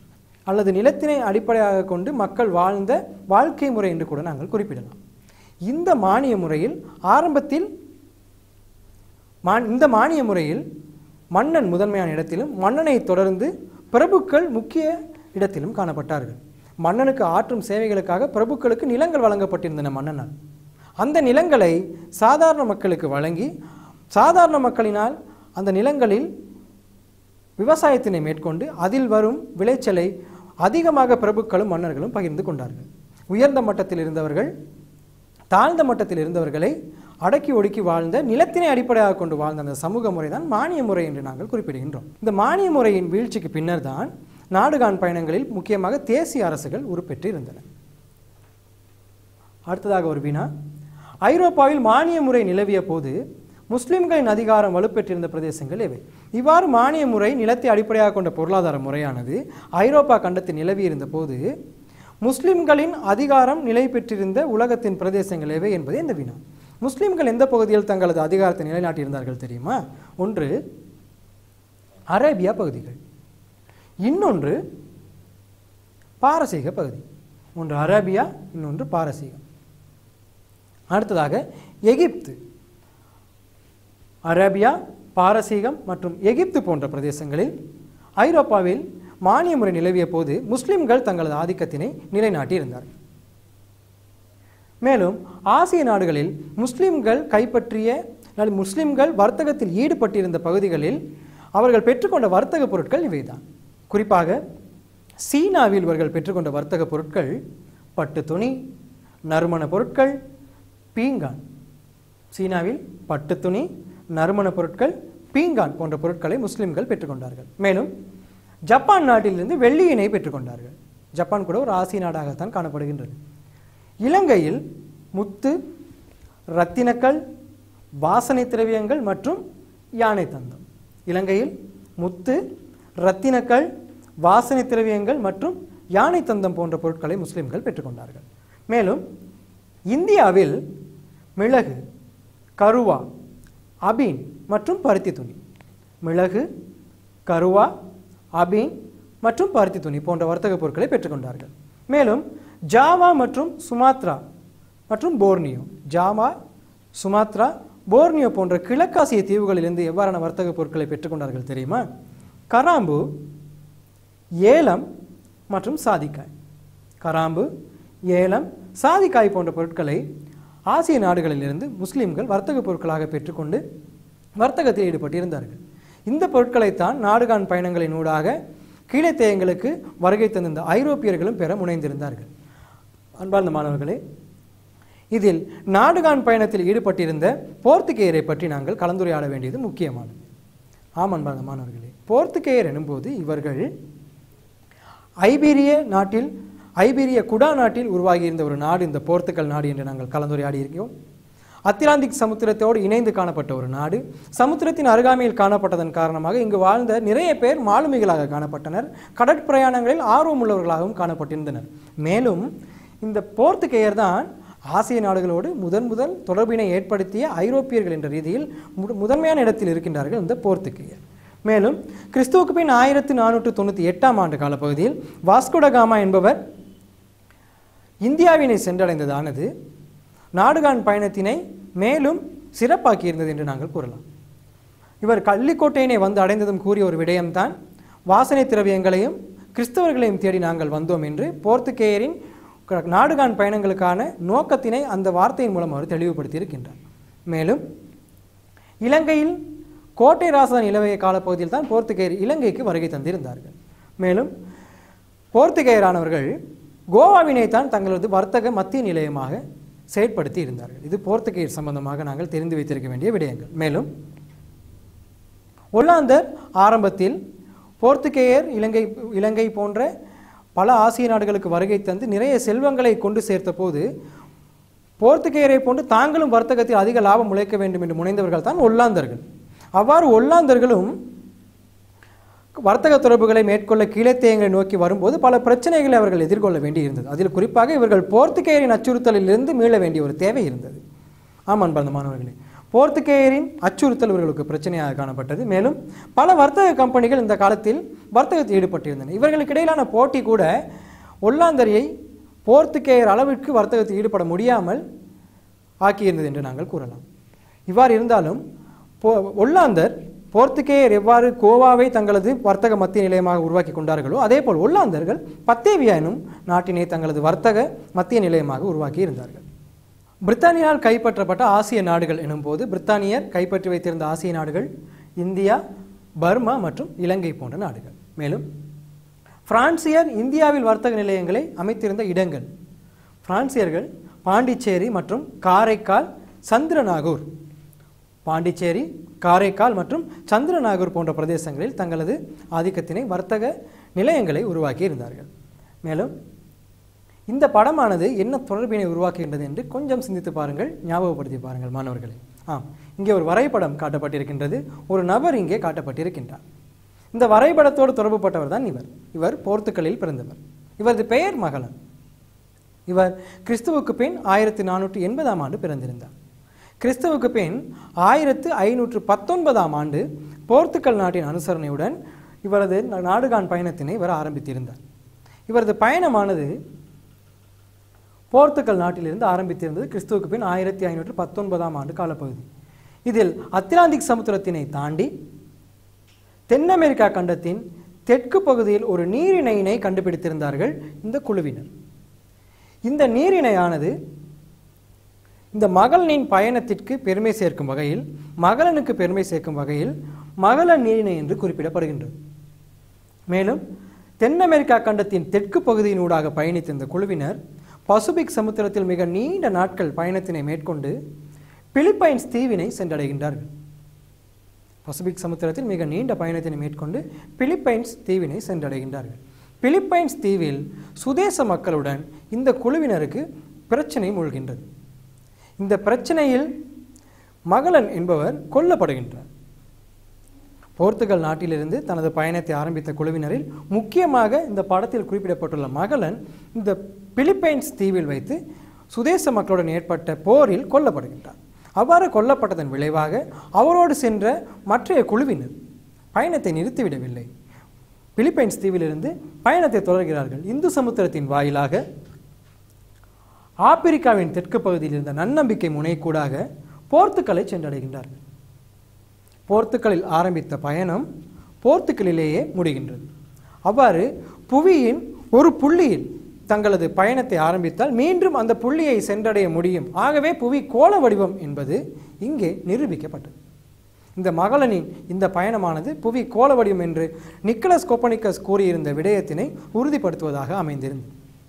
அல்லது நிலத்தினை அடிப்படையாக கொண்டு மக்கள் வாழ்ந்த வாழ்க்கை முறை என்று கூட நாங்கள் குறிப்பிடலாம் இந்த மானிய முறையில் ஆரம்பத்தில் மா இந்த மானிய முறையில் மன்னன் முதன்மையான இடத்திலும் மன்னனை தொடர்ந்து பிரபுக்கள் முக்கிய இடத்திலும் காணப்பட்டார்கள் மன்னனுக்கு ஆற்றும் சேவைகளுக்காக பிரபுக்களுக்கு நிலங்கள் வழங்கப்பட்டிருந்தன மன்னனால் அந்த நிலங்களை சாதாரண மக்களுக்கு வழங்கி சாதாரண மக்களினால் அந்த நிலங்களில் விவசாயத்தினை மேற்கொண்டு அதில் வரும் விளைச்சலை அதிகமாக பிரபுக்களும் மன்னர்களும் பகிர்ந்து கொண்டார்கள் உயர்ந்த மட்டத்தில் இருந்தவர்கள் தாழ்ந்த மட்டத்தில் இருந்தவர்களை அடக்கி ஒடுக்கி வாழ்ந்த நிலத்தினை அடிப்படையாக கொண்டு வாழ்ந்த அந்த சமூக முறை தான் மானிய முறை என்று நாங்கள் குறிப்பிடுகின்றோம் இந்த மானிய முறையின் வீழ்ச்சிக்கு பின்னர் தான் நாடுகான் பயணங்களில் முக்கியமாக தேசிய அரசுகள் உருப்பெற்று இருந்தன அடுத்ததாக ஒரு வினா ஐரோப்பாவில் மானிய முறை நிலவிய போது முஸ்லிம்களின் அதிகாரம் வலுப்பெற்றிருந்த பிரதேசங்கள் எவை இவ்வாறு மானிய முறை நிலத்தை அடிப்படையாக கொண்ட பொருளாதார முறையானது ஐரோப்பா கண்டத்தில் நிலவியிருந்த போது முஸ்லிம்களின் அதிகாரம் நிலை பெற்றிருந்த உலகத்தின் பிரதேசங்கள் எவை என்பதே இந்த வினா முஸ்லிம்கள் எந்த பகுதியில் தங்களது அதிகாரத்தை நிலைநாட்டியிருந்தார்கள் தெரியுமா ஒன்று அரேபியா பகுதிகள் இன்னொன்று பாரசீக பகுதி ஒன்று அரேபியா இன்னொன்று பாரசீகம் அடுத்ததாக எகிப்து அரேபியா பாரசீகம் மற்றும் எகிப்து போன்ற பிரதேசங்களில் ஐரோப்பாவில் மானிய முறை நிலவிய போது முஸ்லிம்கள் தங்களது ஆதிக்கத்தினை நிலைநாட்டியிருந்தார்கள் மேலும் ஆசிய நாடுகளில் முஸ்லிம்கள் கைப்பற்றிய அல்லது முஸ்லிம்கள் வர்த்தகத்தில் ஈடுபட்டிருந்த பகுதிகளில் அவர்கள் பெற்றுக்கொண்ட வர்த்தக பொருட்கள் இவைதான் குறிப்பாக சீனாவில் இவர்கள் பெற்றுக்கொண்ட வர்த்தக பொருட்கள் பட்டு துணி நறுமண பொருட்கள் பீங்கான் சீனாவில் பட்டு துணி நறுமண பொருட்கள் பீங்கான் போன்ற பொருட்களை முஸ்லிம்கள் பெற்றுக்கொண்டார்கள் மேலும் ஜப்பான் நாட்டிலிருந்து வெள்ளியினை பெற்றுக்கொண்டார்கள் ஜப்பான் கூட ஒரு ஆசிய நாடாகத்தான் காணப்படுகின்றது இலங்கையில் முத்து இரத்தினக்கல் வாசனை திரவியங்கள் மற்றும் யானை தந்தம் இலங்கையில் முத்து இரத்தினக்கல் வாசனை திரவியங்கள் மற்றும் யானை தந்தம் போன்ற பொருட்களை முஸ்லிம்கள் பெற்றுக்கொண்டார்கள் மேலும் இந்தியாவில் மிளகு கருவா அபீன் மற்றும் பருத்தி துணி மிளகு கருவா அபீன் மற்றும் பருத்தி துணி போன்ற வர்த்தக பொருட்களை பெற்றுக்கொண்டார்கள் மேலும் ஜாவா மற்றும் சுமாத்ரா மற்றும் போர்னியோ ஜாவா சுமாத்ரா போர்னியோ போன்ற கிழக்காசிய தீவுகளிலிருந்து எவ்வாறான வர்த்தக பொருட்களை பெற்றுக்கொண்டார்கள் தெரியுமா கராம்பு ஏலம் மற்றும் சாதிக்காய் கராம்பு ஏலம் சாதிக்காய் போன்ற பொருட்களை ஆசிய நாடுகளிலிருந்து முஸ்லிம்கள் வர்த்தக பொருட்களாக பெற்றுக்கொண்டு வர்த்தகத்தில் ஈடுபட்டிருந்தார்கள் இந்த பொருட்களைத்தான் நாடுகான் பயணங்களின் ஊடாக கீழைத்தேயங்களுக்கு வருகை தந்திருந்த ஐரோப்பியர்களும் பெற முனைந்திருந்தார்கள் அன்பார்ந்த மாணவர்களே இதில் நாடுகான் பயணத்தில் ஈடுபட்டிருந்த போர்த்துகேயரை பற்றி நாங்கள் கலந்துரையாட வேண்டியது முக்கியமானது ஆம் அன்பார்ந்த மாணவர்களே போர்த்துகேயர் எனும்போது இவர்கள் ஐபீரிய நாட்டில் ஐபீரிய குடா நாட்டில் உருவாகியிருந்த ஒரு நாடு இந்த போர்த்துகல் நாடு என்று நாங்கள் கலந்துரையாடி இருக்கிறோம் அத்திலாந்திக் சமுத்திரத்தோடு இணைந்து காணப்பட்ட ஒரு நாடு சமுத்திரத்தின் அருகாமையில் காணப்பட்டதன் காரணமாக இங்கு வாழ்ந்த நிறைய பேர் மாலுமிகளாக காணப்பட்டனர் கடற்பிரயாணங்களில் ஆர்வம் உள்ளவர்களாகவும் காணப்பட்டிருந்தனர் மேலும் இந்த போர்த்துகேயர் தான் ஆசிய நாடுகளோடு முதன் முதல் தொடர்பினை ஏற்படுத்திய ஐரோப்பியர்கள் என்ற ரீதியில் மு- முதன்மையான இடத்தில் இருக்கின்றார்கள் இந்த போர்த்துகேயர் மேலும் கிறிஸ்துவுக்கு பின் ஆயிரத்து நானூற்று தொண்ணூற்றி எட்டாம் ஆண்டு காலப்பகுதியில் வாஸ்கோடகாமா என்பவர் இந்தியாவினை சென்றடைந்ததானது நாடுகான் பயணத்தினை மேலும் சிறப்பாக்கியிருந்தது என்று நாங்கள் கூறலாம் இவர் கள்ளிக்கோட்டையினை வந்து அடைந்ததும் கூறிய ஒரு விடயம்தான் வாசனை திரவியங்களையும் கிறிஸ்தவர்களையும் தேடி நாங்கள் வந்தோம் என்று போர்த்துகேயரின் க- நாடுகான் பயணங்களுக்கான நோக்கத்தினை அந்த வார்த்தையின் மூலம் அவர் தெளிவுபடுத்தி இருக்கின்றார் மேலும் இலங்கையில் கோட்டை ராசன் இலவைய காலப்பகுதியில் தான் போர்த்துகேயர் இலங்கைக்கு வருகை தந்திருந்தார்கள் மேலும் போர்த்துகேயரானவர்கள் கோவாவினை தான் தங்களது வர்த்தக மத்திய நிலையமாக செயற்படுத்தி இருந்தார்கள் இது போர்த்துகேயர் சம்பந்தமாக நாங்கள் தெரிந்து வைத்திருக்க வேண்டிய விடயங்கள் மேலும் ஒல்லாந்தர் ஆரம்பத்தில் போர்த்துகேயர் இலங்கை இலங்கை போன்ற பல ஆசிய நாடுகளுக்கு வருகை தந்து நிறைய செல்வங்களை கொண்டு சேர்த்த போது போர்த்துகேயரை போன்று தாங்களும் வர்த்தகத்தில் அதிக லாபம் உழைக்க வேண்டும் என்று முனைந்தவர்கள் தான் ஒல்லாந்தர்கள் அவ்வாறு ஒல்லாந்தர்களும் வர்த்தக தொடர்புகளை மேற்கொள்ள கீழத்தேயங்களை நோக்கி வரும்போது பல பிரச்சனைகளை அவர்கள் எதிர்கொள்ள வேண்டியிருந்தது அதில் குறிப்பாக இவர்கள் போர்த்துகேயரின் அச்சுறுத்தலிலிருந்து மீள வேண்டிய ஒரு தேவை இருந்தது ஆம் அன்பார்ந்த மாணவர்களே போர்த்துகேயரின் அச்சுறுத்தல் இவர்களுக்கு பிரச்சனையாக காணப்பட்டது மேலும் பல வர்த்தக கம்பெனிகள் இந்த காலத்தில் வர்த்தகத்தில் ஈடுபட்டிருந்தன இவர்களுக்கு இடையிலான போட்டி கூட ஒல்லாந்தரியை போர்த்துகேயர் அளவிற்கு வர்த்தகத்தில் ஈடுபட முடியாமல் ஆக்கியிருந்தது என்று நாங்கள் கூறலாம் இவ்வாறு இருந்தாலும் போ ஒல்லாந்தர் போர்த்துகேயர் எவ்வாறு கோவாவை தங்களது வர்த்தக மத்திய நிலையமாக உருவாக்கி கொண்டார்களோ அதேபோல் ஒல்லாந்தர்கள் பத்தேவியா எனும் நாட்டினை தங்களது வர்த்தக மத்திய நிலையமாக உருவாக்கி இருந்தார்கள் பிரித்தானியால் கைப்பற்றப்பட்ட ஆசிய நாடுகள் எனும்போது பிரித்தானியர் கைப்பற்றி வைத்திருந்த ஆசிய நாடுகள் இந்தியா பர்மா மற்றும் இலங்கை போன்ற நாடுகள் மேலும் பிரான்சியர் இந்தியாவில் வர்த்தக நிலையங்களை அமைத்திருந்த இடங்கள் பிரான்சியர்கள் பாண்டிச்சேரி மற்றும் காரைக்கால் சந்திரநாகூர் பாண்டிச்சேரி காரைக்கால் மற்றும் சந்திரநாகூர் போன்ற பிரதேசங்களில் தங்களது ஆதிக்கத்தினை வர்த்தக நிலையங்களை உருவாக்கி இருந்தார்கள் மேலும் இந்த படமானது என்ன தொடர்பினை உருவாக்குகின்றது என்று கொஞ்சம் சிந்தித்து பாருங்கள் ஞாபகப்படுத்தி பாருங்கள் மாணவர்களே ஆம் இங்கே ஒரு வரைபடம் காட்டப்பட்டிருக்கின்றது ஒரு நபர் இங்கே காட்டப்பட்டிருக்கின்றார் இந்த வரைபடத்தோடு தொடர்புபட்டவர் தான் இவர் இவர் போர்த்துக்கலில் பிறந்தவர் இவரது பெயர் மகளன் இவர் கிறிஸ்துவுக்கு பின் ஆயிரத்தி நானூற்றி எண்பதாம் ஆண்டு பிறந்திருந்தார் கிறிஸ்துவுக்கு பின் ஆயிரத்து ஐநூற்று பத்தொன்பதாம் ஆண்டு போர்த்துக்கல் நாட்டின் அனுசரணையுடன் இவரது நாடுகான் பயணத்தினை இவர் ஆரம்பித்திருந்தார் இவரது பயணமானது போர்த்துக்கல் நாட்டிலிருந்து ஆரம்பித்திருந்தது கிறிஸ்துவுக்கு பின் ஆயிரத்தி ஐநூற்று பத்தொன்பதாம் ஆண்டு காலப்பகுதி இதில் அத்திலாந்திக் சமுத்திரத்தினை தாண்டி தென் அமெரிக்கா கண்டத்தின் தெற்கு பகுதியில் ஒரு நீரிணையினை கண்டுபிடித்திருந்தார்கள் இந்த குழுவினர் இந்த நீரிணையானது இந்த மகளனின் பயணத்திற்கு பெருமை சேர்க்கும் வகையில் மகளனுக்கு பெருமை சேர்க்கும் வகையில் மகள நீரிணை என்று குறிப்பிடப்படுகின்றது மேலும் தென் அமெரிக்கா கண்டத்தின் தெற்கு பகுதியினூடாக பயணித்த இந்த குழுவினர் பசிபிக் சமுத்திரத்தில் மிக நீண்ட நாட்கள் பயணத்தினை மேற்கொண்டு பிலிப்பைன்ஸ் தீவினை சென்றடைகின்றார்கள் பசிபிக் சமுத்திரத்தில் மிக நீண்ட பயணத்தினை மேற்கொண்டு பிலிப்பைன்ஸ் தீவினை சென்றடைகின்றார்கள் பிலிப்பைன்ஸ் தீவில் சுதேச மக்களுடன் இந்த குழுவினருக்கு பிரச்சனை மூழ்கின்றது இந்த பிரச்சனையில் மகளன் என்பவர் கொல்லப்படுகின்றார் போர்த்துகல் நாட்டிலிருந்து தனது பயணத்தை ஆரம்பித்த குழுவினரில் முக்கியமாக இந்த படத்தில் குறிப்பிடப்பட்டுள்ள மகளன் இந்த பிலிப்பைன்ஸ் தீவில் வைத்து சுதேச மக்களுடன் ஏற்பட்ட போரில் கொல்லப்படுகின்றார் அவ்வாறு கொல்லப்பட்டதன் விளைவாக அவரோடு சென்ற மற்றைய குழுவினர் பயணத்தை நிறுத்திவிடவில்லை பிலிப்பைன்ஸ் தீவிலிருந்து பயணத்தை தொடர்கிறார்கள் இந்து சமுத்திரத்தின் வாயிலாக ஆப்பிரிக்காவின் தெற்கு பகுதியில் இருந்த நன்னம்பிக்கை முனைக்கூடாக போர்த்துக்கலை சென்றடைகின்றார்கள் போர்த்துக்கலில் ஆரம்பித்த பயணம் போர்த்துக்கலிலேயே முடிகின்றது அவ்வாறு புவியின் ஒரு புள்ளியில் தங்களது பயணத்தை ஆரம்பித்தால் மீண்டும் அந்த புள்ளியை சென்றடைய முடியும் ஆகவே புவி கோள வடிவம் என்பது இங்கே நிரூபிக்கப்பட்டது இந்த மகளனின் இந்த பயணமானது புவி கோள வடிவம் என்று நிக்கலஸ் கோப்பனிக்கஸ் கூறியிருந்த விடயத்தினை உறுதிப்படுத்துவதாக அமைந்திருந்தது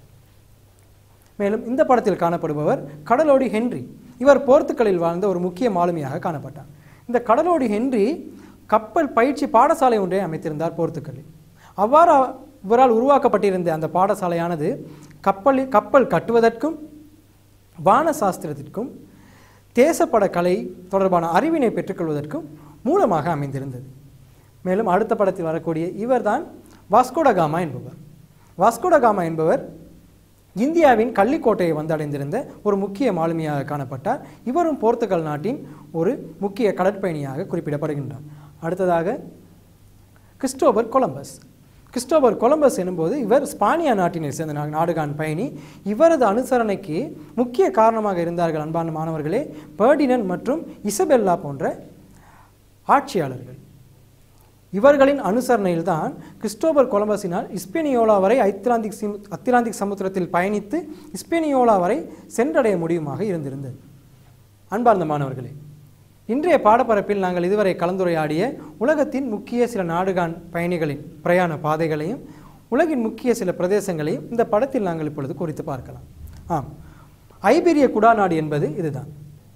மேலும் இந்த படத்தில் காணப்படுபவர் கடலோடி ஹென்றி இவர் போர்த்துக்கலில் வாழ்ந்த ஒரு முக்கிய மாலுமியாக காணப்பட்டார் இந்த கடலோடி ஹென்றி கப்பல் பயிற்சி பாடசாலை ஒன்றை அமைத்திருந்தார் போர்த்துக்கலில் அவ்வாறு இவரால் உருவாக்கப்பட்டிருந்த அந்த பாடசாலையானது கப்பலில் கப்பல் கட்டுவதற்கும் வான சாஸ்திரத்திற்கும் தேசப்பட கலை தொடர்பான அறிவினை பெற்றுக்கொள்வதற்கும் மூலமாக அமைந்திருந்தது மேலும் அடுத்த படத்தில் வரக்கூடிய இவர்தான் வாஸ்கோடகாமா என்பவர் வாஸ்கோடகாமா என்பவர் இந்தியாவின் கள்ளிக்கோட்டையை வந்து அடைந்திருந்த ஒரு முக்கிய மாலுமியாக காணப்பட்டார் இவரும் போர்த்துகல் நாட்டின் ஒரு முக்கிய கடற்பயணியாக குறிப்பிடப்படுகின்றார் அடுத்ததாக கிறிஸ்டோபர் கொலம்பஸ் கிறிஸ்டோபர் கொலம்பஸ் எனும்போது இவர் ஸ்பானியா நாட்டினை சேர்ந்த நா- நாடுகான் பயணி இவரது அனுசரணைக்கு முக்கிய காரணமாக இருந்தார்கள் அன்பான மாணவர்களே பேர்டினன் மற்றும் இசபெல்லா போன்ற ஆட்சியாளர்கள் இவர்களின் அனுசரணையில் தான் கிறிஸ்டோபர் கொலம்பஸினால் இஸ்பெனியோலா வரை ஐத்லாந்திக் சிம் அத்திலாந்திக் சமுத்திரத்தில் பயணித்து இஸ்பெனியோலா வரை சென்றடைய முடியுமாக இருந்திருந்தது அன்பார்ந்த மாணவர்களே இன்றைய பாடப்பரப்பில் நாங்கள் இதுவரை கலந்துரையாடிய உலகத்தின் முக்கிய சில நாடுகான் பயணிகளின் பிரயாண பாதைகளையும் உலகின் முக்கிய சில பிரதேசங்களையும் இந்த படத்தில் நாங்கள் இப்பொழுது குறித்து பார்க்கலாம் ஆம் ஐபீரிய குடாநாடு என்பது இதுதான்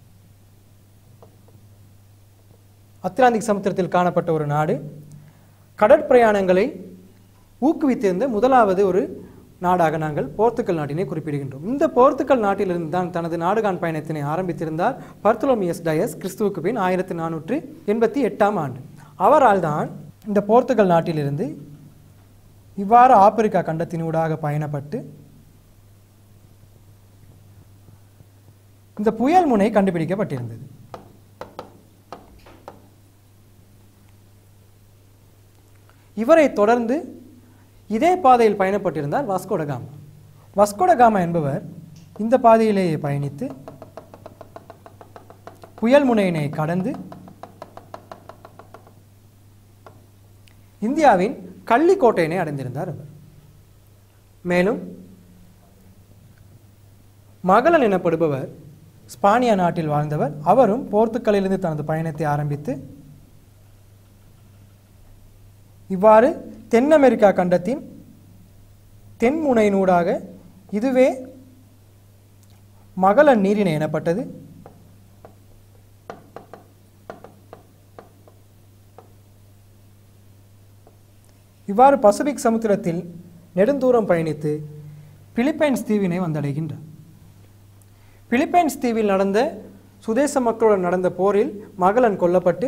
அத்திலாந்திக் சமுத்திரத்தில் காணப்பட்ட ஒரு நாடு கடற்பிரயாணங்களை ஊக்குவித்திருந்த முதலாவது ஒரு நாடாக நாங்கள் போர்த்துக்கல் நாட்டினை குறிப்பிடுகின்றோம் இந்த போர்த்துக்கல் நாட்டிலிருந்து தான் தனது நாடுகான் பயணத்தினை ஆரம்பித்திருந்தார் பர்த்தலோமியஸ் டயஸ் கிறிஸ்துவுக்கு பின் ஆயிரத்தி நானூற்று எண்பத்தி எட்டாம் ஆண்டு அவரால் தான் இந்த போர்த்துக்கல் நாட்டிலிருந்து இவ்வாறு ஆப்பிரிக்கா கண்டத்தினூடாக பயணப்பட்டு இந்த புயல் முனை கண்டுபிடிக்கப்பட்டிருந்தது இவரை தொடர்ந்து இதே பாதையில் பயணப்பட்டிருந்தார் வாஸ்கோடகாமா வாஸ்கோடகாமா என்பவர் இந்த பாதையிலேயே பயணித்து புயல் முனையினை கடந்து இந்தியாவின் கள்ளிக்கோட்டையினை அடைந்திருந்தார் அவர் மேலும் மகளன் எனப்படுபவர் ஸ்பானியா நாட்டில் வாழ்ந்தவர் அவரும் போர்த்துக்கலிலிருந்து தனது பயணத்தை ஆரம்பித்து இவ்வாறு தென் அமெரிக்கா கண்டத்தின் தென்முனையினூடாக இதுவே மகளன் நீரிணை எனப்பட்டது இவ்வாறு பசிபிக் சமுத்திரத்தில் நெடுந்தூரம் பயணித்து பிலிப்பைன்ஸ் தீவினை வந்தடைகின்றார் பிலிப்பைன்ஸ் தீவில் நடந்த சுதேச மக்களுடன் நடந்த போரில் மகளன் கொல்லப்பட்டு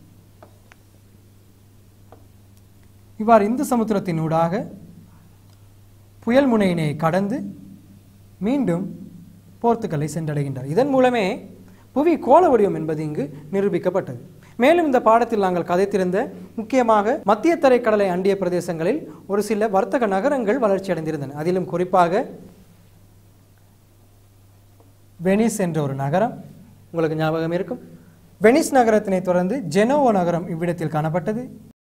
இவ்வாறு இந்து சமுத்திரத்தினூடாக புயல் முனையினை கடந்து மீண்டும் போர்த்துக்கலை சென்றடைகின்றார் இதன் மூலமே புவி கோள வடிவம் என்பது இங்கு நிரூபிக்கப்பட்டது மேலும் இந்த பாடத்தில் நாங்கள் கதைத்திருந்த முக்கியமாக மத்திய தரைக்கடலை அண்டிய பிரதேசங்களில் ஒரு சில வர்த்தக நகரங்கள் வளர்ச்சி அடைந்திருந்தன அதிலும் குறிப்பாக வெனிஸ் என்ற ஒரு நகரம் உங்களுக்கு ஞாபகம் இருக்கும் வெனிஸ் நகரத்தினை தொடர்ந்து ஜெனோவோ நகரம் இவ்விடத்தில் காணப்பட்டது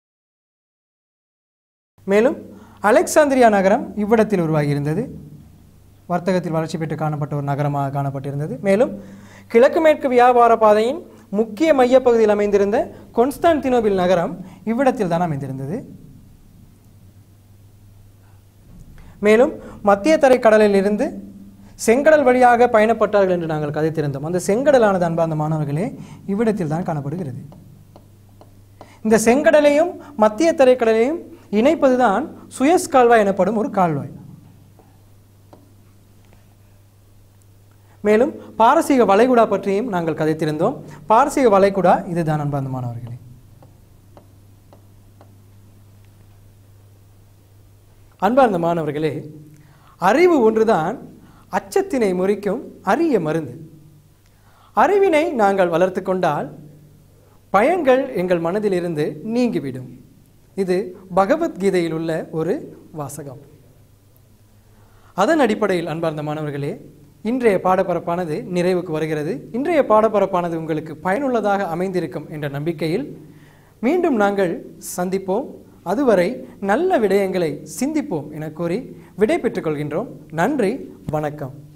மேலும் அலெக்சாந்திரியா நகரம் இவ்விடத்தில் உருவாகியிருந்தது வர்த்தகத்தில் வளர்ச்சி பெற்று காணப்பட்ட ஒரு நகரமாக காணப்பட்டிருந்தது மேலும் கிழக்கு மேற்கு வியாபார பாதையின் முக்கிய மையப்பகுதியில் அமைந்திருந்த கொன்ஸ்டான்டினோபில் நகரம் இவ்விடத்தில் தான் அமைந்திருந்தது மேலும் மத்திய தரைக்கடலில் இருந்து செங்கடல் வழியாக பயணப்பட்டார்கள் என்று நாங்கள் கதைத்திருந்தோம் அந்த செங்கடலானது அன்பார்ந்த மாணவர்களே இவ்விடத்தில் தான் காணப்படுகிறது இந்த செங்கடலையும் மத்திய தரைக்கடலையும் இணைப்பதுதான் சுயஸ் கால்வாய் எனப்படும் ஒரு கால்வாய் மேலும் பாரசீக வளைகுடா பற்றியும் நாங்கள் கதைத்திருந்தோம் பாரசீக வளைகுடா இதுதான் அன்பார்ந்த மாணவர்களே அன்பார்ந்த மாணவர்களே அறிவு ஒன்றுதான் அச்சத்தினை முறிக்கும் அரிய மருந்து அறிவினை நாங்கள் வளர்த்து கொண்டால் பயங்கள் எங்கள் மனதிலிருந்து நீங்கிவிடும் இது பகவத்கீதையில் உள்ள ஒரு வாசகம் அதன் அடிப்படையில் அன்பார்ந்த மாணவர்களே இன்றைய பாடப்பரப்பானது நிறைவுக்கு வருகிறது இன்றைய பாடப்பரப்பானது உங்களுக்கு பயனுள்ளதாக அமைந்திருக்கும் என்ற நம்பிக்கையில் மீண்டும் நாங்கள் சந்திப்போம் அதுவரை நல்ல விடயங்களை சிந்திப்போம் என கூறி விடை பெற்றுக்கொள்கின்றோம் நன்றி வணக்கம்